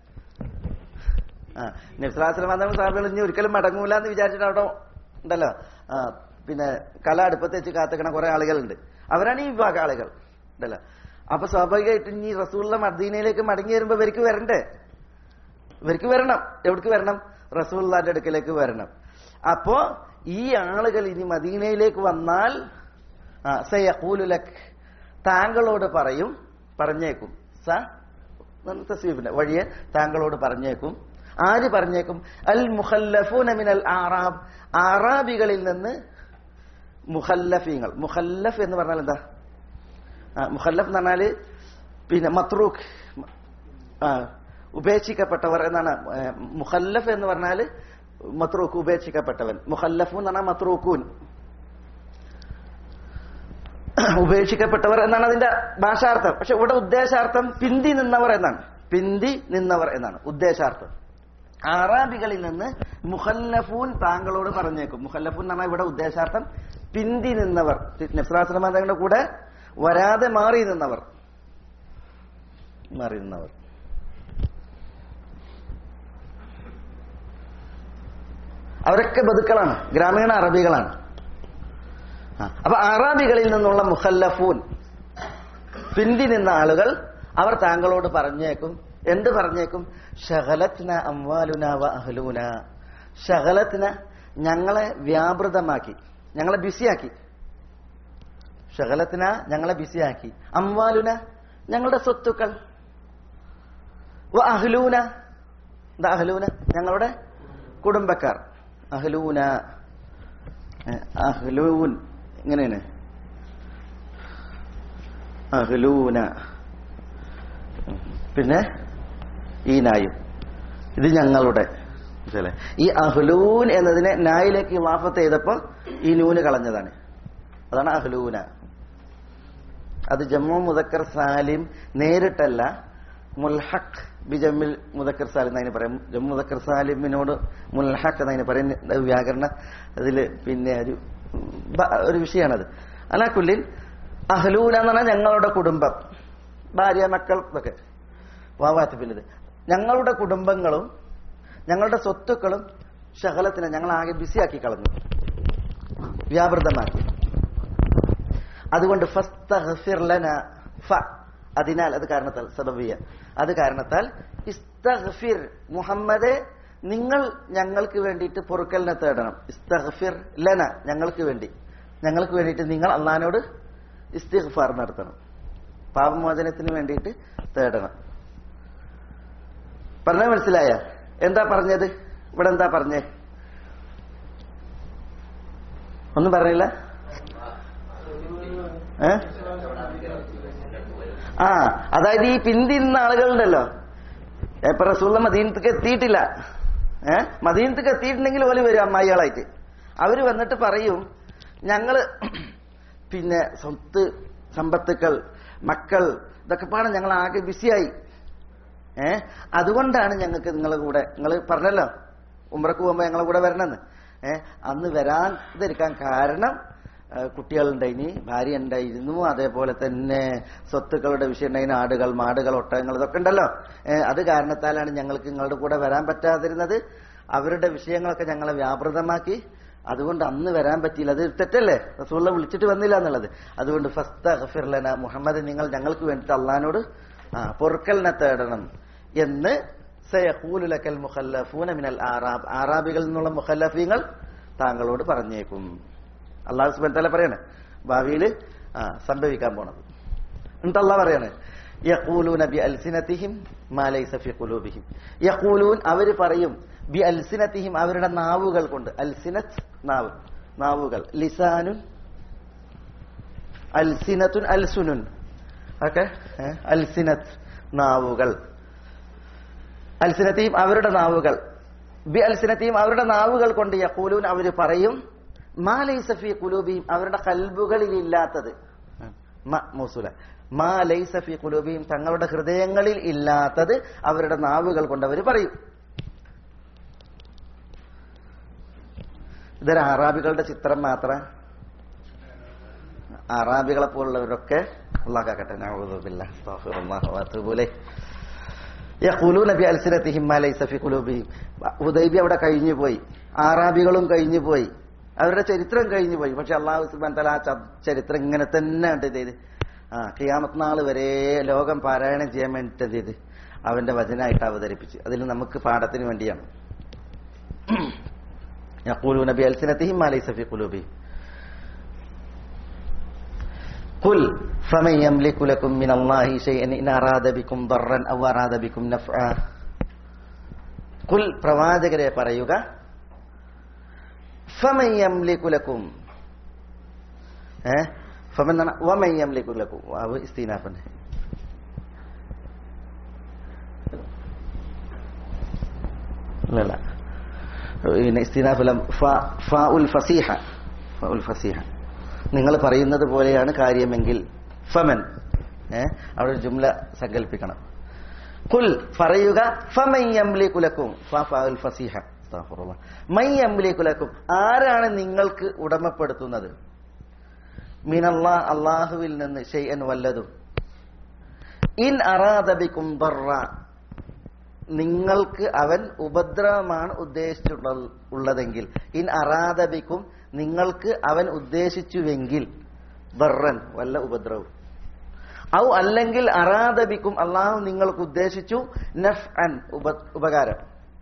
ആ നബ്സലാസ്ലം തങ്ങൾ സാഹിബുകൾ ഇനി ഒരിക്കലും മടങ്ങൂല എന്ന് വിചാരിച്ചിട്ട് അവിടെ ഉണ്ടല്ലോ ആ പിന്നെ കല അടുപ്പത്ത് വെച്ച് കാത്തിക്കണ കുറെ ആളുകളുണ്ട് അവരാണ് ഈ വിഭാഗം ആളുകൾ ഉണ്ടല്ലോ അപ്പൊ സ്വാഭാവികമായിട്ടും ഇനി റസൂള്ള മദീനയിലേക്ക് മടങ്ങി വരുമ്പോ ഇവർക്ക് വരണ്ടേ ഇവർക്ക് വരണം എവിടേക്ക് വരണം റസൂള്ളാന്റെ അടുക്കലേക്ക് വരണം അപ്പോ ഈ ആളുകൾ ഇനി മദീനയിലേക്ക് വന്നാൽ ആ, സയഖൂലുലക് താങ്കളോട് പറയും പറഞ്ഞേക്കും സ തസ്വീഫിന്റെ വഴിയെ താങ്കളോട് പറഞ്ഞേക്കും ആര് പറഞ്ഞേക്കും അൽ മുഖല്ലഫൂന മിനൽ ആറാബ് ആറാബികളിൽ നിന്ന് മുഖല്ലഫീങ്ങൾ മുഖല്ലഫ് എന്ന് പറഞ്ഞാൽ എന്താ ആ, മുഖല്ലഫ് എന്ന് പറഞ്ഞാല് പിന്നെ മത്രൂഖ് ആ, ഉപേക്ഷിക്കപ്പെട്ടവർ എന്നാണ് ഏ, മുഖല്ലഫ് എന്ന് പറഞ്ഞാൽ മത്രൂഖ് ഉപേക്ഷിക്കപ്പെട്ടവൻ മുഖല്ലഫു എന്ന് പറഞ്ഞാൽ മത്രൂക്കൂൻ ഉപേക്ഷിക്കപ്പെട്ടവർ എന്നാണ് അതിന്റെ ഭാഷാർത്ഥം പക്ഷെ ഇവിടെ ഉദ്ദേശാർത്ഥം പിന്തി നിന്നവർ എന്നാണ് പിന്തി നിന്നവർ എന്നാണ് ഉദ്ദേശാർത്ഥം അറാബികളിൽ നിന്ന് മുഖല്ലഫൂൻ താങ്കളോട് പറഞ്ഞേക്കും മുഖല്ലഫൂൻ എന്ന് പറഞ്ഞാൽ ഇവിടെ ഉദ്ദേശാർത്ഥം പിന്തി നിന്നവർ നസ്രാശ്രമ തങ്ങളുടെ കൂടെ വരാതെ മാറി നിന്നവർ മാറി നിന്നവർ അവരൊക്കെ ബതുക്കളാണ് ഗ്രാമീണ അറബികളാണ് ആ, അപ്പൊ അറാബികളിൽ നിന്നുള്ള മുഖല്ലഫൂൻ പിന്തി നിന്ന ആളുകൾ അവർ താങ്കളോട് പറഞ്ഞേക്കും എന്ത് പറഞ്ഞേക്കും ഷഹലത്ന അംവാലുന വ അഹ്ലൂന ഷഹലത്ന ഞങ്ങളെ വ്യാപൃതമാക്കി ഞങ്ങളെ ബിസിയാക്കി ഷഹലത്തിന ഞങ്ങളെ ബിസിയാക്കി അംവാലുന ഞങ്ങളുടെ സ്വത്തുക്കൾ വ അഹ്ലൂന എന്താ അഹ്ലൂന ഞങ്ങളുടെ കുടുംബക്കാർ അഹ്ലൂന ഏ, അഹ്ലൂൻ ഇങ്ങനെയാണ് അഹ്ലൂന പിന്നെ ഈ നായും ഇത് ഞങ്ങളുടെ മനസ്സിലായോ? ഈ അഹ്ലൂൻ എന്നതിനെ നായിലേക്ക് ഇവാഫത്ത് ചെയ്തപ്പോ ഈ നൂന് കളഞ്ഞതാണ് അതാണ് അഹ്ലൂന അത് ജമ്മു മുദക്കർ സാലിം നേരിട്ടല്ല മുൽഹഖ് ബി ജമ്മിൽ മുദക്കർ സാലിം എന്നതിന് പറയും ജമ്മു മുദക്കർ സാലിമിനോട് മുൽഹഖ് എന്നതിന് പറയും അത് വ്യാകരണ അതിൽ പിന്നെ ഒരു ബ- ഒരു വിഷയമാണത് അലാക്കുല്ലിൻ അഹ്ലൂന എന്ന് പറഞ്ഞാൽ ഞങ്ങളുടെ കുടുംബം ഭാര്യ മക്കൾ ഇതൊക്കെ വാവാത്തിപ്പില്ലത് ഞങ്ങളുടെ കുടുംബങ്ങളും ഞങ്ങളുടെ സ്വത്തുക്കളും ശകലത്തിനെ ഞങ്ങൾ ആകെ ബിസിയാക്കി കളഞ്ഞു വ്യാപൃതമാക്കി അതുകൊണ്ട് ഫസ്തഗ്ഫിർ ലന ഫ അതിനാൽ അത് കാരണത്താൽ സബബിയ അത് കാരണത്താൽ ഇസ്തഗ്ഫിർ മുഹമ്മദെ നിങ്ങൾ ഞങ്ങൾക്ക് വേണ്ടിയിട്ട് പൊറുക്കലിനെ തേടണം ഇസ്തഗ്ഫിർ ലന ഞങ്ങൾക്ക് വേണ്ടി ഞങ്ങൾക്ക് വേണ്ടിയിട്ട് നിങ്ങൾ അള്ളഹാനോട് ഇസ്തിഗ്ഫാർ നടത്തണം പാപമോചനത്തിന് വേണ്ടിയിട്ട് തേടണം പറഞ്ഞ മനസ്സിലായ എന്താ പറഞ്ഞത് ഇവിടെ എന്താ പറഞ്ഞേ ഒന്നും പറഞ്ഞില്ല ഏ ആ അതായത് ഈ പിന്തിരുന്ന ആളുകളുണ്ടല്ലോ ഇപ്പൊ റസൂള്ള മദീനത്തേക്ക് എത്തിയിട്ടില്ല ഏ മദീനത്തേക്ക് എത്തിയിട്ടുണ്ടെങ്കിൽ ഓല് വരും അമ്മായികളായിട്ട് അവര് വന്നിട്ട് പറയും ഞങ്ങള് പിന്നെ സ്വത്ത് സമ്പത്തുക്കൾ മക്കൾ ഇതൊക്കെ പാടെ ഞങ്ങൾ ആകെ ബിസിയായി ഏ അതുകൊണ്ടാണ് ഞങ്ങൾക്ക് നിങ്ങളെ കൂടെ നിങ്ങൾ പറഞ്ഞല്ലോ ഉമ്രക്ക് പോകുമ്പോ ഞങ്ങളെ കൂടെ വരണമെന്ന് ഏ അന്ന് വരാതിരിക്കാൻ കാരണം ഏ, കുട്ടികളുണ്ടായിനി ഭാര്യ ഉണ്ടായിരുന്നു അതേപോലെ തന്നെ സ്വത്തുക്കളുടെ വിഷയം ഉണ്ടായിന് ആടുകൾ മാടുകൾ ഒട്ടകങ്ങൾ ഇതൊക്കെ ഉണ്ടല്ലോ ഏ, അത് കാരണത്താലാണ് ഞങ്ങൾക്ക് നിങ്ങളുടെ കൂടെ വരാൻ പറ്റാതിരുന്നത് അവരുടെ വിഷയങ്ങളൊക്കെ ഞങ്ങളെ വ്യാപൃതമാക്കി അതുകൊണ്ട് അന്ന് വരാൻ പറ്റിയില്ല അത് തെറ്റല്ലേ റസൂള്ള വിളിച്ചിട്ട് വന്നില്ല എന്നുള്ളത് അതുകൊണ്ട് ഫസ്തഗ്ഫിർലന മുഹമ്മദ് നിങ്ങൾ ഞങ്ങൾക്ക് വേണ്ടിയിട്ട് അള്ളഹാനോട് ആ പൊറുക്കലിനെ തേടണം എന്ന് സയഖൂലു ലക്കൽ മുഖല്ലഫൂന മിനൽ ആറാബ് ആറാബികളിൽ നിന്നുള്ള മുഖല്ലഫീങ്ങൾ താങ്കളോട് പറഞ്ഞേക്കും അള്ളാഹു സുബൻ തല പറയാണ് ഭാവിയിൽ ആ സംഭവിക്കാൻ പോണത് എന്നിട്ട് അള്ളാഹ് പറയാണ് യഖൂലൂന ബി അൽസിനത്തിഹിം മാ ലൈസ ഫി ഖുലൂബിഹിം യഖൂലൂൻ അവർ പറയും ബി അൽസിനത്തിഹിം അവരുടെ നാവുകൾ കൊണ്ട് അൽസിനത്ത് നാവ് നാവുകൾ ലിസാനുൻ അൽസിനത്തുൻ അൽസുനുൻ ഓക്കെ അൽസിനത്ത് നാവുകൾ അൽസിനത്തെയും അവരുടെ നാവുകൾ ബി അൽസിനത്തെയും അവരുടെ നാവുകൾ കൊണ്ട് യഖൂലൂൻ അവർ പറയും മാ ലൈസ ഫി ഖുലൂബിഹിം അവരുടെ കൽബുകളിൽ ഇല്ലാത്തത് മ മൗസൂല മാ ലൈസ ഫി ഖുലൂബിഹിം തങ്ങളുടെ ഹൃദയങ്ങളിൽ ഇല്ലാത്തത് അവരുടെ നാവുകൾ കൊണ്ട് അവർ പറയും ഇതൊരു അറാബികളുടെ ചിത്രം മാത്രം അറാബികളെ പോലുള്ളവരൊക്കെ അള്ളാഹ്ക്കാക്കട്ടെ നബി അൽസിനത്തിഹിം മാ ലൈസ ഫി ഖുലൂബിഹിം ഹുദൈബി അവിടെ കഴിഞ്ഞു പോയി ആറാബികളും കഴിഞ്ഞു പോയി അവരുടെ ചരിത്രം കഴിഞ്ഞു പോയി പക്ഷെ അള്ളാഹു സുബാൻ തല ആ ച- ചരിത്രം ഇങ്ങനെ തന്നെ ഉണ്ട് ചെയ്ത് ആ കിയാമത്ത് നാൾ വരെ ലോകം പാരായണം ചെയ്യാൻ വേണ്ടിയിട്ട് എന്ത് ചെയ്ത് അവന്റെ വചനായിട്ട് അവതരിപ്പിച്ച് അതിൽ നമുക്ക് പാഠത്തിന് വേണ്ടിയാണ് يقولون بألسنتهم ما ليس في قلوبهم قل فمن يملك لكم من الله شيئا إن أراد بكم ضرا أو أراد بكم نفعا قل പ്രവാചകരെ പറയുക فمن يملك لكم ഏ فمن എന്നാണ് ومن يملك لكم വാവ് ഇസ്തീനാഫിന്റെ ഇല്ലല്ല പിന്നെ ഇസ്തിനാഫലം ഫാഉൽ ഫസീഹ ഫാഉൽ ഫസീഹ നിങ്ങൾ പറയുന്നത് പോലെയാണ് കാര്യമെങ്കിൽ ഫമൻ ഏ അവിടെ ഒരു ജുംല സങ്കല്പിക്കണം കുൽ പറയുക ഫമയ്യംലിക്കുലക്കും ഫാഉൽ ഫസീഹ അസ്തഗ്ഫിറുല്ലാഹ്. മയ്യംലിക്കുലക്കും ആരാണ് നിങ്ങൾക്ക് ഉടമപ്പെടുത്തുന്നത് മിനല്ലാ അള്ളാഹുവിൽ നിന്ന് ഷെയ്അൻ വല്ലതും ഇൻ അറാദബിക്കും ബർറ നിങ്ങൾക്ക് അവൻ ഉപദ്രവമാണ് ഉദ്ദേശിച്ചുള്ള ഉള്ളതെങ്കിൽ ഇൻ അറാദബിക്കും നിങ്ങൾക്ക് അവൻ ഉദ്ദേശിച്ചുവെങ്കിൽ ബർറൻ വല്ല ഉപദ്രവം ഔ അല്ലെങ്കിൽ അറാദബിക്കും അള്ളാഹു നിങ്ങൾക്ക് ഉദ്ദേശിച്ചു നഫ് അൻ ഉപ ഉപകാരം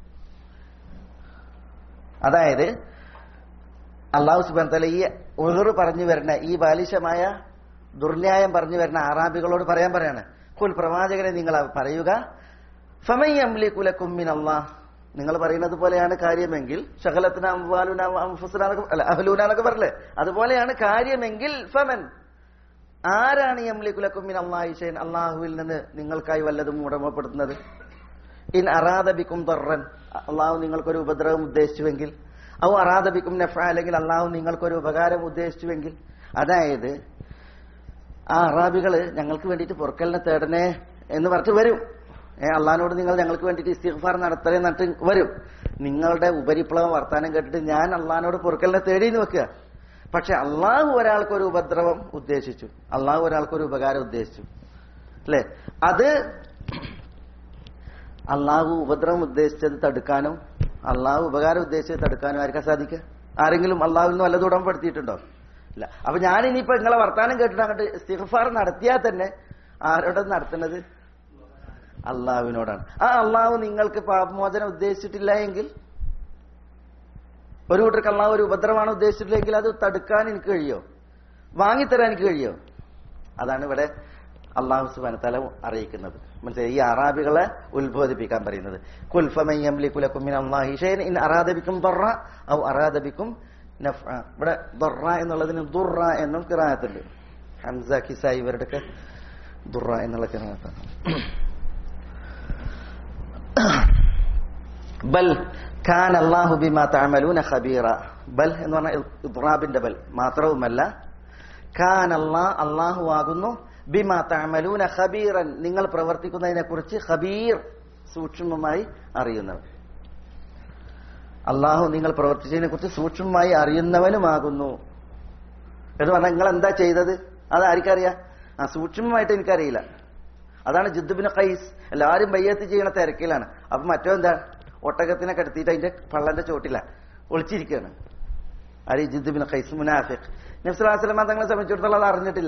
അതായത് അള്ളാഹു സുബാൻ തല ഈ ഉഹറ് പറഞ്ഞു വരുന്ന ഈ ബാലിശമായ ദുർന്യായം പറഞ്ഞു വരുന്ന ആറാബികളോട് പറയാൻ പറയാണ് കുൽ പ്രവാചകനെ നിങ്ങൾ പറയുക ഫമയ്യംലിക്കുലക്കും മിൻ അള്ളാഹ് നിങ്ങൾ പറയുന്നത് പോലെയാണ് കാര്യമെങ്കിൽ ശകലത്തിന് അംവാലുന അംഫുസുനാനൊക്കെ അല്ല അഹ്ലൂനാനൊക്കെ പറയല്ലേ അതുപോലെയാണ് കാര്യമെങ്കിൽ ഫമൻ ആരാണ് യംലിക്കുലക്കും മിൻ അള്ളാഹി ഷൈൻ അള്ളാഹുവിൽ നിന്ന് നിങ്ങൾക്കായി വല്ലതും ഉടമപ്പെടുത്തുന്നത് ഇൻ അറാദബിക്കും തൊറൻ അള്ളാഹു നിങ്ങൾക്കൊരു ഉപദ്രവം ഉദ്ദേശിച്ചുവെങ്കിൽ ഔ അറാദബിക്കും നഫ അല്ലെങ്കിൽ അള്ളാഹു നിങ്ങൾക്കൊരു ഉപകാരം ഉദ്ദേശിച്ചുവെങ്കിൽ അതായത് ആ അറാബികള് ഞങ്ങൾക്ക് വേണ്ടിയിട്ട് പൊറുക്കലിനെ തേടണേ എന്ന് പറഞ്ഞിട്ട് വരും ഏ അള്ളഹാനോട് നിങ്ങൾ ഞങ്ങൾക്ക് വേണ്ടിയിട്ട് ഇസ്തിഗ്ഫാർ നടത്തണേ എന്നിട്ട് വരും നിങ്ങളുടെ ഉപരിപ്ലവം വർത്താനം കേട്ടിട്ട് ഞാൻ അള്ളഹാനോട് പൊറുക്കലിനെ തേടിയെന്ന് വെക്കുക പക്ഷെ അള്ളാഹു ഒരാൾക്കൊരു ഉപദ്രവം ഉദ്ദേശിച്ചു അള്ളാഹു ഒരാൾക്കൊരു ഉപകാരം ഉദ്ദേശിച്ചു അല്ലെ അത് അള്ളാഹു ഉപദ്രവം ഉദ്ദേശിച്ചത് തടുക്കാനും അള്ളാഹു ഉപകാരം ഉദ്ദേശിച്ചത് തടുക്കാനും ആർക്കാ സാധിക്കുക ആരെങ്കിലും അള്ളാഹുവിൽ നിന്ന് വല്ലതും ഉടമ്പെടുത്തിയിട്ടുണ്ടോ ഇല്ല അപ്പൊ ഞാൻ ഇനിയിപ്പോ നിങ്ങളെ വർത്താനം കേട്ടിട്ട് അങ്ങോട്ട് ഇസ്തിഗ്ഫാർ നടത്തിയാൽ തന്നെ ആരോടെ നടത്തുന്നത് അള്ളാഹുവിനോടാണ് ആ അള്ളാഹു നിങ്ങൾക്ക് പാപമോചനം ഉദ്ദേശിച്ചിട്ടില്ല എങ്കിൽ ഒരു കൂട്ടർക്ക് അള്ളാഹു ഒരു ഉപദ്രവമാണ് ഉദ്ദേശിച്ചിട്ടില്ലെങ്കിൽ അത് തടുക്കാൻ എനിക്ക് കഴിയോ വാങ്ങിത്തരാൻ എനിക്ക് കഴിയോ അതാണ് ഇവിടെ അള്ളാഹു സുബാന തല അറിയിക്കുന്നത് മനസ്സിലായി ഈ അറാബികളെ ഉത്ബോധിപ്പിക്കാൻ പറയുന്നത് കുൽഫമയ്യംലിക്കുലക്കും ഇൻ അറാദബിക്കും ദൊറ ഔ അറാദബിക്കും നഫ് ഇവിടെ ദൊറ എന്നുള്ളതിന് ദുറ എന്നും കിറായത്തുണ്ട് ഹംസ കിസ ഇവരുടെയൊക്കെ ദുറ എന്നുള്ള കിറായത്താണ് ബൽ ഖാൻ അള്ളാഹു ബിമാ തഅമലൂന ഖബീറ ബൽ എന്ന് പറഞ്ഞ ഇദ്റാബിന്റെ ബൽ മാത്രവുമല്ല ഖാൻ അല്ലാ അള്ളാഹു ആകുന്നു ബിമാ തഅമലൂന ഖബീറൻ നിങ്ങൾ പ്രവർത്തിക്കുന്നതിനെ കുറിച്ച് ഖബീർ സൂക്ഷ്മമായി അറിയുന്നവൻ അള്ളാഹു നിങ്ങൾ പ്രവർത്തിച്ചതിനെ കുറിച്ച് സൂക്ഷ്മമായി അറിയുന്നവനുമാകുന്നു എന്ന് പറഞ്ഞാൽ നിങ്ങൾ എന്താ ചെയ്തത് അത് ആർക്കറിയാം ആ സൂക്ഷ്മമായിട്ട് എനിക്കറിയില്ല അതാണ് ജിദ്ദുബിന് ഖൈസ് എല്ലാവരും ബയ്യത്ത് ചെയ്യണ തിരക്കിലാണ് അപ്പൊ മറ്റോ എന്താ ഒട്ടകത്തിനെ കടത്തിയിട്ട് അതിന്റെ പള്ളന്റെ ചോട്ടില ഒളിച്ചിരിക്കുകയാണ് ആര് ജിദ്ദുബിന് ഖൈസ് മുനാഫിഖ് നബ്സുലാസ്ലമ തങ്ങളെ സംബന്ധിച്ചിടത്തോളം അത് അറിഞ്ഞിട്ടില്ല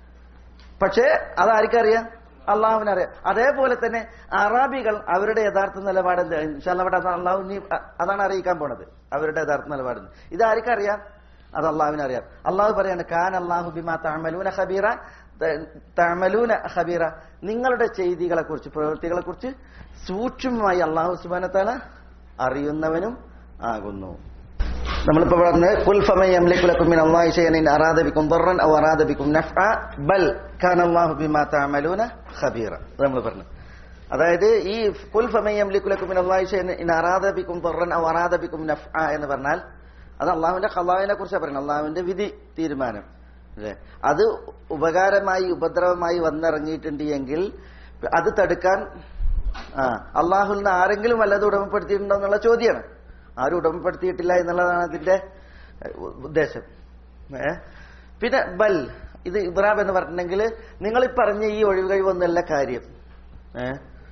പക്ഷേ അതാർക്കറിയാം അള്ളാഹുവിനറിയാം അതേപോലെ തന്നെ അറാബികൾ അവരുടെ യഥാർത്ഥ നിലപാട് എന്താ? ഇൻഷാ അല്ലാ ഇവിടെ അള്ളാഹു ഇനി അതാണ് അറിയിക്കാൻ പോണത് അവരുടെ യഥാർത്ഥ നിലപാട് ഇത് ആർക്കറിയാം അത് അള്ളാഹുവിനറിയാം അള്ളാഹു പറയാണ് കാൻ അള്ളാഹു ബിമാ തഅമലൂന ഖബീറ ത- തഅമലൂന ഖബീറ നിങ്ങളുടെ ചെയ്തികളെ കുറിച്ച് പ്രവൃത്തികളെ കുറിച്ച് സൂക്ഷ്മമായി അള്ളാഹു സുബ്ഹാനഹു തആല അറിയുന്നവനും ആകുന്നു നമ്മളിപ്പോ പറഞ്ഞത് കുൽ ഫമൻ യംലികു ലക്കും മിൻ അല്ലാഹി ശൈഅൻ ഇൻ അറാദ ബിക്കും ദർറൻ ഔ അറാദ ബിക്കും നഫ്അ ബൽ കാന അല്ലാഹു ബിമാ തഅമലൂന ഖബീറ അത് നമ്മൾ പറഞ്ഞു അതായത് ഈ കുൽ ഫമൻ യംലികു ലക്കും മിൻ അല്ലാഹി ശൈഅൻ ഇൻ അറാദ ബിക്കും ദർറൻ ഔ അറാദ ബിക്കും നഫ്അ എന്ന് പറഞ്ഞാൽ അത് അള്ളാഹുവിന്റെ ഖലാവിനെ കുറിച്ചാണ് പറയുന്നത് അള്ളാഹുവിന്റെ വിധി തീരുമാനം അല്ലേ അത് ഉപകാരമായി ഉപദ്രവമായി വന്നിറങ്ങിയിട്ടുണ്ട് എങ്കിൽ അത് തടുക്കാൻ ആ അള്ളാഹുൽ നിന്ന് ആരെങ്കിലും വല്ലത് ഉടമപ്പെടുത്തിയിട്ടുണ്ടോ എന്നുള്ള ചോദ്യമാണ് ആരും ഉടമപ്പെടുത്തിയിട്ടില്ല എന്നുള്ളതാണ് അതിന്റെ ഏഹ്, ഉദ്ദേശം ഏ പിന്നെ ബൽ ഇത് ഇബ്രാബ് എന്ന് പറഞ്ഞിട്ടുണ്ടെങ്കിൽ നിങ്ങൾ ഈ പറഞ്ഞ ഈ ഒഴിവുകഴിവൊന്നല്ല കാര്യം ഏ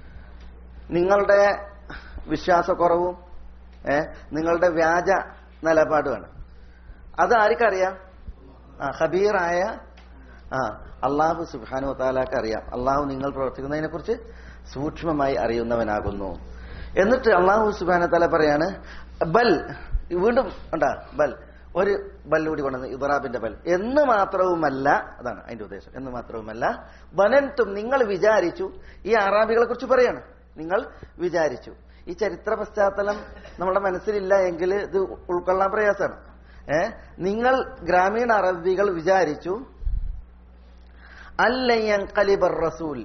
നിങ്ങളുടെ വിശ്വാസക്കുറവും ഏ നിങ്ങളുടെ വ്യാജ നിലപാടുമാണ് അത് ആർക്കറിയാം ആ ഹബീറായ ആ അള്ളാഹു സുബാനു താലാക്ക് അറിയാം അള്ളാഹു നിങ്ങൾ പ്രവർത്തിക്കുന്നതിനെ കുറിച്ച് സൂക്ഷ്മമായി അറിയുന്നവനാകുന്നു എന്നിട്ട് അള്ളാഹു സുബാന താല പറയാണ് ബൽ വീണ്ടും ഉണ്ടാ ബൽ ഒരു ബല്ലൂടി കൊണ്ടുവന്ന് ഇബ്രാബിന്റെ ബൽ എന്ന് മാത്രവുമല്ല അതാണ് അതിന്റെ ഉദ്ദേശം എന്ന് മാത്രവുമല്ല വനന്തും നിങ്ങൾ വിചാരിച്ചു ഈ അറാബികളെ കുറിച്ച് പറയാണ് നിങ്ങൾ വിചാരിച്ചു ഈ ചരിത്ര പശ്ചാത്തലം നമ്മുടെ മനസ്സിലില്ല എങ്കിൽ ഇത് ഉൾക്കൊള്ളാൻ പ്രയാസമാണ് ഏ നിങ്ങൾ ഗ്രാമീണ അറബികൾ വിചാരിച്ചു അല്ലയ്യൻ കലിബർ റസൂൽ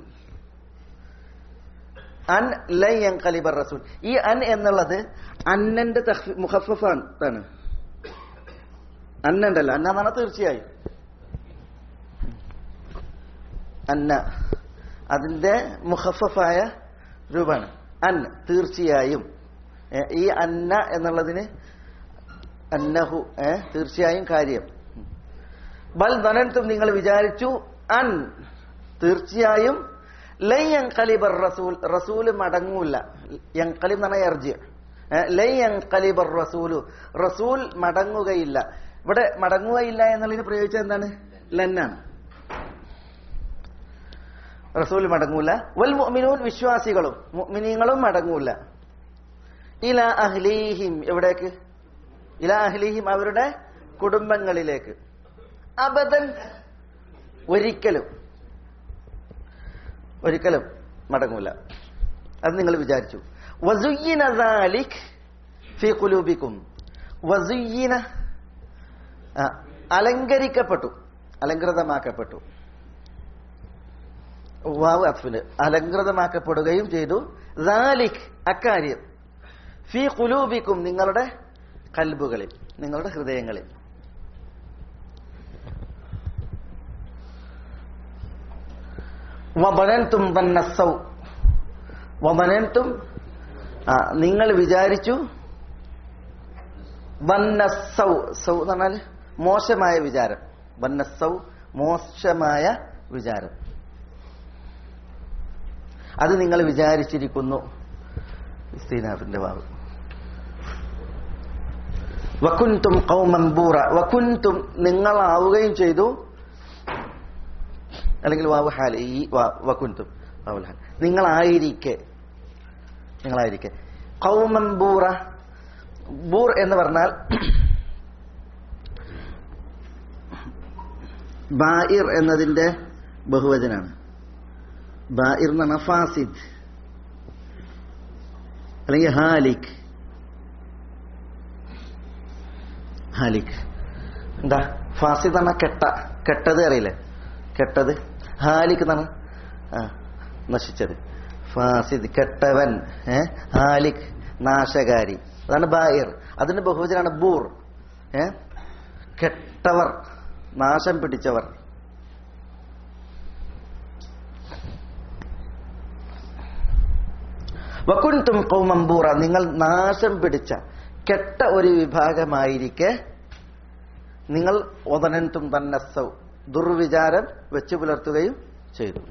അൻ ലയ്യൻ കലിബർ റസൂൽ ഈ അൻ എന്നുള്ളത് അന്നന്റെ തഖ്ഫി- മുഖഫഫാണ് താണ് അന്നുണ്ടല്ലോ അന്ന എന്നാണ് തീർച്ചയായും അന്ന അതിന്റെ മുഖഫഫായ രൂപമാണ് അൻ തീർച്ചയായും ഏ, ഈ അന്ന എന്നുള്ളതിന് അന്നഹു ഏ തീർച്ചയായും കാര്യം ബൽ ധനന്തും നിങ്ങൾ വിചാരിച്ചു അൻ തീർച്ചയായും ലൈ യൻകലിബർ റസൂൽ റസൂല് മടങ്ങൂല യൻകലിബ് എന്ന് പറഞ്ഞാൽ എർജി ലൈ യൻകലിബർ റസൂലു റസൂൽ മടങ്ങുകയില്ല ഇവിടെ മടങ്ങുകയില്ല എന്നുള്ളതിന് പ്രയോഗിച്ചത് എന്താണ് ലന്നാണ് റസൂൽ മടങ്ങൂല വൽ മുഅ്മിനൂൻ വിശ്വാസികളും മുഅ്മിനീങ്ങളും മടങ്ങൂല ഇല അഹ്ലീഹിം എവിടേക്ക് ഇല അഹ്ലീഹിം അവരുടെ കുടുംബങ്ങളിലേക്ക് അബദൻ ഒരിക്കലും ഒരിക്കലും മടങ്ങൂല അത് നിങ്ങൾ വിചാരിച്ചു വസുയ്യിന ദാലിക് ഫി ഖുലൂബിക്കും വസുയ്യിന ആ, അലങ്കരിക്കപ്പെട്ടു അലങ്കൃതമാക്കപ്പെട്ടു വാവ് അത്ഫിന് അലങ്കൃതമാക്കപ്പെടുകയും ചെയ്തു ദാലിക് അക്കാര്യം ഫി ഖുലൂബിക്കും നിങ്ങളുടെ കൽബുകളിൽ നിങ്ങളുടെ ഹൃദയങ്ങളിൽ വബനന്തും വന്നസൗ വബനന്തും ആ നിങ്ങൾ വിചാരിച്ചു വന്നസൗ സൗ എന്ന് പറഞ്ഞാൽ മോശമായ വിചാരം വന്നസൗ മോശമായ വിചാരം അത് നിങ്ങൾ വിചാരിച്ചിരിക്കുന്നു ഇസ്തീനാഫിന്റെ വാവ് വക്കുൻതും കൗമംബൂറ വക്കുൻതും നിങ്ങളാവുകയും ചെയ്തു അല്ലെങ്കിൽ വാവ് ഹാൽ ഈ വാ- വക്കുൻതും വാവുൽ ഹാൽ നിങ്ങളായിരിക്കെ നിങ്ങളായിരിക്കെ കൗമംബൂറ ബൂർ എന്ന് പറഞ്ഞാൽ ബായിർ എന്നതിന്റെ ബഹുവചനാണ് ബായിർ എന്ന് പറഞ്ഞാൽ ഫാസിദ് അല്ലെങ്കിൽ ഹാലിക് ഹാലിക് എന്താ ഫാസിദ് പറഞ്ഞാൽ കെട്ട കെട്ടത് അറിയില്ലേ കെട്ടത് ഹാലിക് എന്നാണ് ആ നശിച്ചത് ഫാസിദ് കെട്ടവൻ ഏ ഹാലിക് നാശകാരി അതാണ് ബായിർ അതിന്റെ ബഹുവചനാണ് ബൂർ ഏ കെട്ടവർ നാശം പിടിച്ചവർ വകുൻതും കൗമമ്പൂറ നിങ്ങൾ നാശം പിടിച്ച കെട്ട ഒരു വിഭാഗമായിരിക്കെ നിങ്ങൾ ഒതനന്തും തന്നസൗ ദുർവിചാരം വെച്ചു പുലർത്തുകയും ചെയ്തു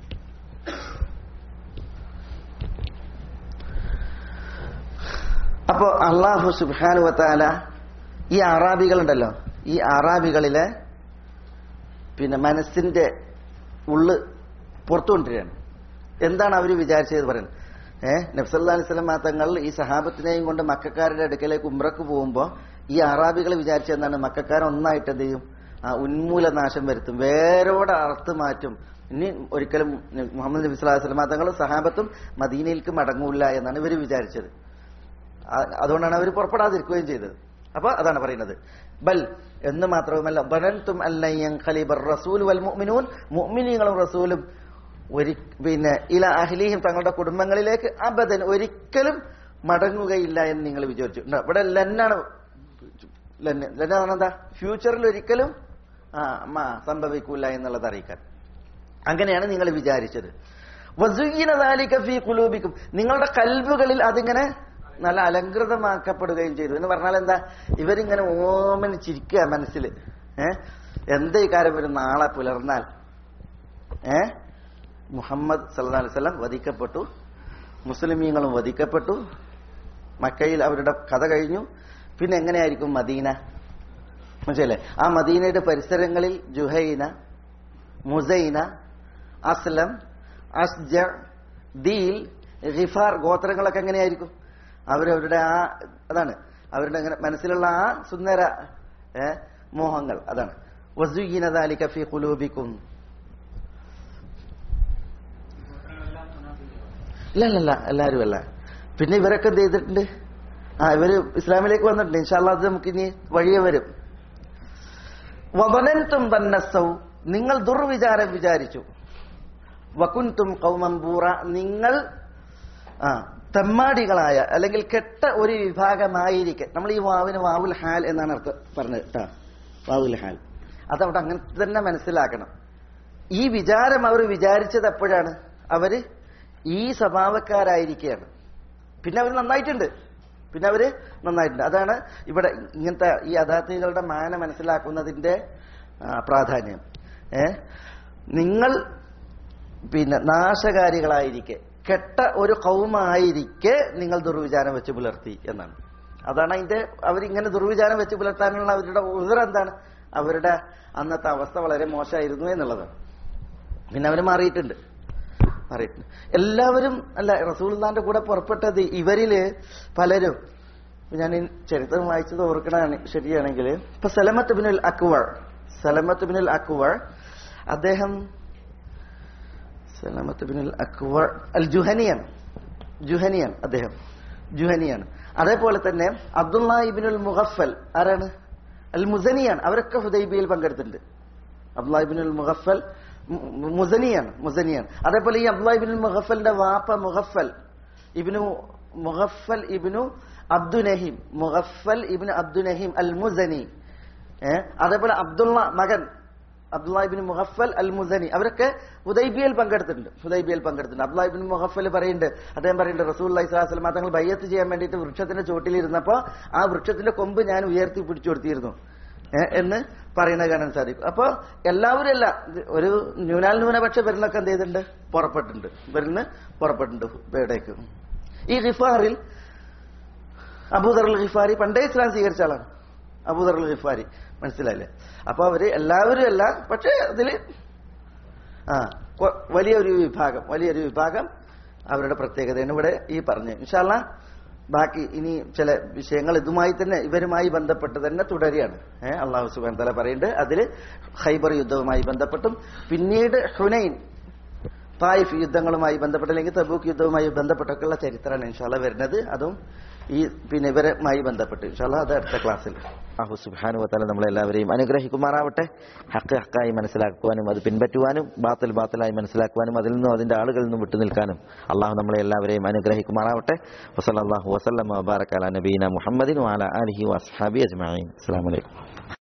അപ്പോ അള്ളാഹു സുബാനുവത്താല ഈ അറാബികളുണ്ടല്ലോ ഈ അറാബികളിലെ പിന്നെ മനസ്സിന്റെ ഉള്ള് പുറത്തു കൊണ്ടിരിക്കുകയാണ് എന്താണ് അവർ വിചാരിച്ചത് പറയുന്നത് ഏഹ് നബ്സല്ലാ അലിസ്ലാം തങ്ങൾ ഈ സഹാബത്തിനെയും കൊണ്ട് മക്കാരുടെ അടുക്കലേക്ക് ഉമ്രക്ക് പോകുമ്പോൾ ഈ അറാബികൾ വിചാരിച്ച എന്താണ് മക്കാരൻ ഒന്നായിട്ട് എന്ത് ചെയ്യും ആ ഉന്മൂലനാശം വരുത്തും വേരോടെ അറുത്ത് മാറ്റും ഇനി ഒരിക്കലും മുഹമ്മദ് നബി സ്വലാഹു വസ്ലം തങ്ങൾ സഹാബത്തും മദീനയിലേക്ക് മടങ്ങൂല എന്നാണ് ഇവർ വിചാരിച്ചത് ആ- അതുകൊണ്ടാണ് അവർ പുറപ്പെടാതിരിക്കുകയും ചെയ്തത് അപ്പൊ അതാണ് പറയുന്നത് ബൽ എന്ന് മാത്രവുമല്ല ബനൻതും അല്ലയ്യൻ ഖലീബർ റസൂൽ വൽ മുഅ്മിനൂൻ മുഅ്മിനീങ്ങളും റസൂലും ഒരു പിന്നെ ഇല അഹ്ലീഹിം തങ്ങളുടെ കുടുംബങ്ങളിലേക്ക് അബദൻ ഒരിക്കലും മടങ്ങുകയില്ല എന്ന് നിങ്ങൾ വിചാരിച്ചു ഉണ്ടോ? ഇവിടെ ലന്നാണ് ലന്ന് ലന്ന എന്ന് പറഞ്ഞാൽ എന്താ ഫ്യൂച്ചറിൽ ഒരിക്കലും ആ മ സംഭവിക്കൂല എന്നുള്ളത് അറിയിക്കാൻ അങ്ങനെയാണ് നിങ്ങൾ വിചാരിച്ചത് വസുയ്യിന ദാലിക ഫീ ഖുലൂബിക്കും നിങ്ങളുടെ കൽബുകളിൽ അതിങ്ങനെ നല്ല അലങ്കൃതമാക്കപ്പെടുകയും ചെയ്തു എന്ന് പറഞ്ഞാൽ എന്താ ഇവരിങ്ങനെ ഓമന് ചിരിക്കുക മനസ്സിൽ ഏ എന്താ ഈ കാര്യം ഒരു നാളെ പുലർന്നാൽ ഏ മുഹമ്മദ് സല്ലല്ലാഹു അലൈഹി വസല്ലം വധിക്കപ്പെട്ടു മുസ്ലിമീങ്ങളും വധിക്കപ്പെട്ടു മക്കയിൽ അവരുടെ കഥ കഴിഞ്ഞു പിന്നെ എങ്ങനെയായിരിക്കും മദീന മനസ്സിലല്ലേ ആ മദീനയുടെ പരിസരങ്ങളിൽ ജുഹൈന മുസൈന അസ്ലം അസ്ജ ദീൽ ഖിഫാർ ഗോത്രങ്ങളൊക്കെ എങ്ങനെയായിരിക്കും അവരവരുടെ ആ അതാണ് അവരുടെ അങ്ങനെ മനസ്സിലുള്ള ആ സുന്ദര ഏ, മോഹങ്ങൾ അതാണ് വസുയ്യിന ദാലിക ഫീ ഖുലൂബിക്കും ഇല്ല ഇല്ല ഇല്ല എല്ലാവരും അല്ല പിന്നെ ഇവരൊക്കെ എന്ത് ചെയ്തിട്ടുണ്ട് ആ ഇവര് ഇസ്ലാമിലേക്ക് വന്നിട്ടുണ്ട് ഇൻഷാല്ലാ അത് നമുക്ക് ഇനി വഴിയെ വരും വബനന്തും തന്നസൗ നിങ്ങൾ ദുർവിചാരം വിചാരിച്ചു വകുൻതും കൗമംബൂറ നിങ്ങൾ ആ തെമ്മാടികളായ അല്ലെങ്കിൽ കെട്ട ഒരു വിഭാഗമായിരിക്കെ നമ്മൾ ഈ വാവിന് വാവുൽ ഹാൽ എന്നാണ് അർത്ഥം പറഞ്ഞത് കേട്ടോ വാവുൽ ഹാൽ അതവിടെ അങ്ങനെ തന്നെ മനസ്സിലാക്കണം ഈ വിചാരം അവർ വിചാരിച്ചത് എപ്പോഴാണ് അവര് ഈ സ്വഭാവക്കാരായിരിക്കുകയാണ് പിന്നെ അവർ നന്നായിട്ടുണ്ട് പിന്നെ അവര് നന്നായിട്ടുണ്ട് അതാണ് ഇവിടെ ഇങ്ങനത്തെ ഈ അദാത്തികളുടെ മാന മനസ്സിലാക്കുന്നതിന്റെ ആ, പ്രാധാന്യം ഏ നിങ്ങൾ പിന്നെ നാശകാരികളായിരിക്കെ കെട്ട ഒരു കൗമായിരിക്കെ നിങ്ങൾ ദുർവിചാരം വെച്ച് പുലർത്തി എന്നാണ് അതാണ് അതിന്റെ അവരിങ്ങനെ ദുർവിചാരം വെച്ച് പുലർത്താനുള്ള അവരുടെ ഉദർ എന്താണ് അവരുടെ അന്നത്തെ അവസ്ഥ വളരെ മോശമായിരുന്നു എന്നുള്ളതാണ് പിന്നെ അവർ മാറിയിട്ടുണ്ട് മാറിയിട്ടുണ്ട് എല്ലാവരും അല്ല റസൂൽദാന്റെ കൂടെ പുറപ്പെട്ടത് ഇവരില് പലരും ഞാൻ ഈ ചരിത്രം വായിച്ചത് ഓർക്കണാണ് ശരിയാണെങ്കിൽ ഇപ്പൊ സലമത്ത് ബിനുൽ അക്വർ സലമത്ത് ബിനുൽ അക്വർ അദ്ദേഹം സലമത്ത് ബിനുൽ അക്വർ അൽ ജുഹനിയാണ് ജുഹനിയാണ് അദ്ദേഹം ജുഹനിയാണ് അതേപോലെ തന്നെ അബ്ദുള്ള ഇബിനുൽ മുഗഫൽ ആരാണ് അൽ മുസനിയാണ് അവരൊക്കെ ഹുദൈബിയിൽ പങ്കെടുത്തിട്ടുണ്ട് അബ്ദുല്ലാഹിബിനുൽ മുഗഫൽ മു- മുസനിയാണ് മുസനിയാണ് അതേപോലെ ഈ അബ്ദുല്ലാഹിബിനുൽ മുഗഫലിന്റെ വാപ്പ മുഗഫൽ ഇബിനു മുഗഫൽ ഇബിനു അബ്ദു നഹീം മുഗഫൽ ഇബിന് അബ്ദു നഹീം അൽ മുസനി ഏ അതേപോലെ അബ്ദുള്ള മകൻ അബ്ദുല്ലാഹിബിൻ മുഹഫൽ അൽ മുസനി അവരൊക്കെ ഹുദൈബിയയിൽ പങ്കെടുത്തിട്ടുണ്ട് ഹുദൈബിയയിൽ പങ്കെടുത്തിട്ടുണ്ട് അബ്ദുല്ലാഹിബിൻ മുഹഫൽ പറയുന്നുണ്ട് അദ്ദേഹം പറയുന്നുണ്ട് റസൂൽ അലൈഹി സ്വലാസ്ലം തങ്ങൾ ബയ്യത്ത് ചെയ്യാൻ വേണ്ടിയിട്ട് വൃക്ഷത്തിന്റെ ചോട്ടിലിരുന്നപ്പോ ആ വൃക്ഷത്തിന്റെ കൊമ്പ് ഞാൻ ഉയർത്തി പിടിച്ചു കൊടുത്തിരുന്നു ഏ, എന്ന് പറയുന്നത് കാണാൻ സാധിക്കും അപ്പൊ എല്ലാവരും അല്ല ഇത് ഒരു ന്യൂനാൽ ന്യൂനപക്ഷ വരുന്നൊക്കെ എന്ത് ചെയ്തിട്ടുണ്ട് പുറപ്പെട്ടിട്ടുണ്ട് വരുന്ന പുറപ്പെട്ടിട്ടുണ്ട് ഇവിടേക്ക് ഈ ഖിഫാറിൽ അബൂദർ അൽ ഖിഫാരി പണ്ടേ ഇസ്ലാം സ്വീകരിച്ച ആളാണ് അബൂദർ അൽ ഖിഫാരി മനസ്സിലായില്ലേ അപ്പൊ അവര് എല്ലാവരും അല്ല പക്ഷെ അതില് ആ കൊ- വലിയൊരു വിഭാഗം വലിയൊരു വിഭാഗം അവരുടെ പ്രത്യേകതയാണ് ഇവിടെ ഈ പറഞ്ഞത് ഇൻഷാല്ല ബാക്കി ഇനി ചില വിഷയങ്ങൾ ഇതുമായി തന്നെ ഇവരുമായി ബന്ധപ്പെട്ട് തന്നെ തുടരുകയാണ് ഏഹ് അള്ളാഹു സുബാൻ തല പറയുന്നുണ്ട് അതിൽ ഹൈബർ യുദ്ധവുമായി ബന്ധപ്പെട്ടും പിന്നീട് ഹുനൈൻ തായിഫ് യുദ്ധങ്ങളുമായി ബന്ധപ്പെട്ട് അല്ലെങ്കിൽ തബൂക്ക് യുദ്ധവുമായി ബന്ധപ്പെട്ടൊക്കെയുള്ള ചരിത്രമാണ് ഇൻഷാല്ല വരുന്നത് അതും ഈ പിന്നെ ഇവരുമായി ബന്ധപ്പെട്ട് ഇൻഷാല്ല അത് അടുത്ത ക്ലാസ്സിൽ അഹു സുബാനു വത്താല നമ്മളെല്ലാവരെയും അനുഗ്രഹിക്കുമാറാവട്ടെ ഹക്ക് ഹക്കായി മനസ്സിലാക്കുവാനും അത് പിൻപറ്റുവാനും ബാത്തിൽ ബാത്തിലായി മനസ്സിലാക്കുവാനും അതിൽ നിന്നും അതിന്റെ ആളുകളിൽ നിന്നും വിട്ടു നിൽക്കാനും അള്ളാഹു നമ്മളെ എല്ലാവരെയും അനുഗ്രഹിക്കുമാറാവട്ടെ വസല്ലാഹു വസ്ലം വബാറക്കാല നബീന മുഹമ്മദിൻ വാല അലഹി വസ്ഹാബി അജ്മാൻ അസ്സാം വലൈക്കും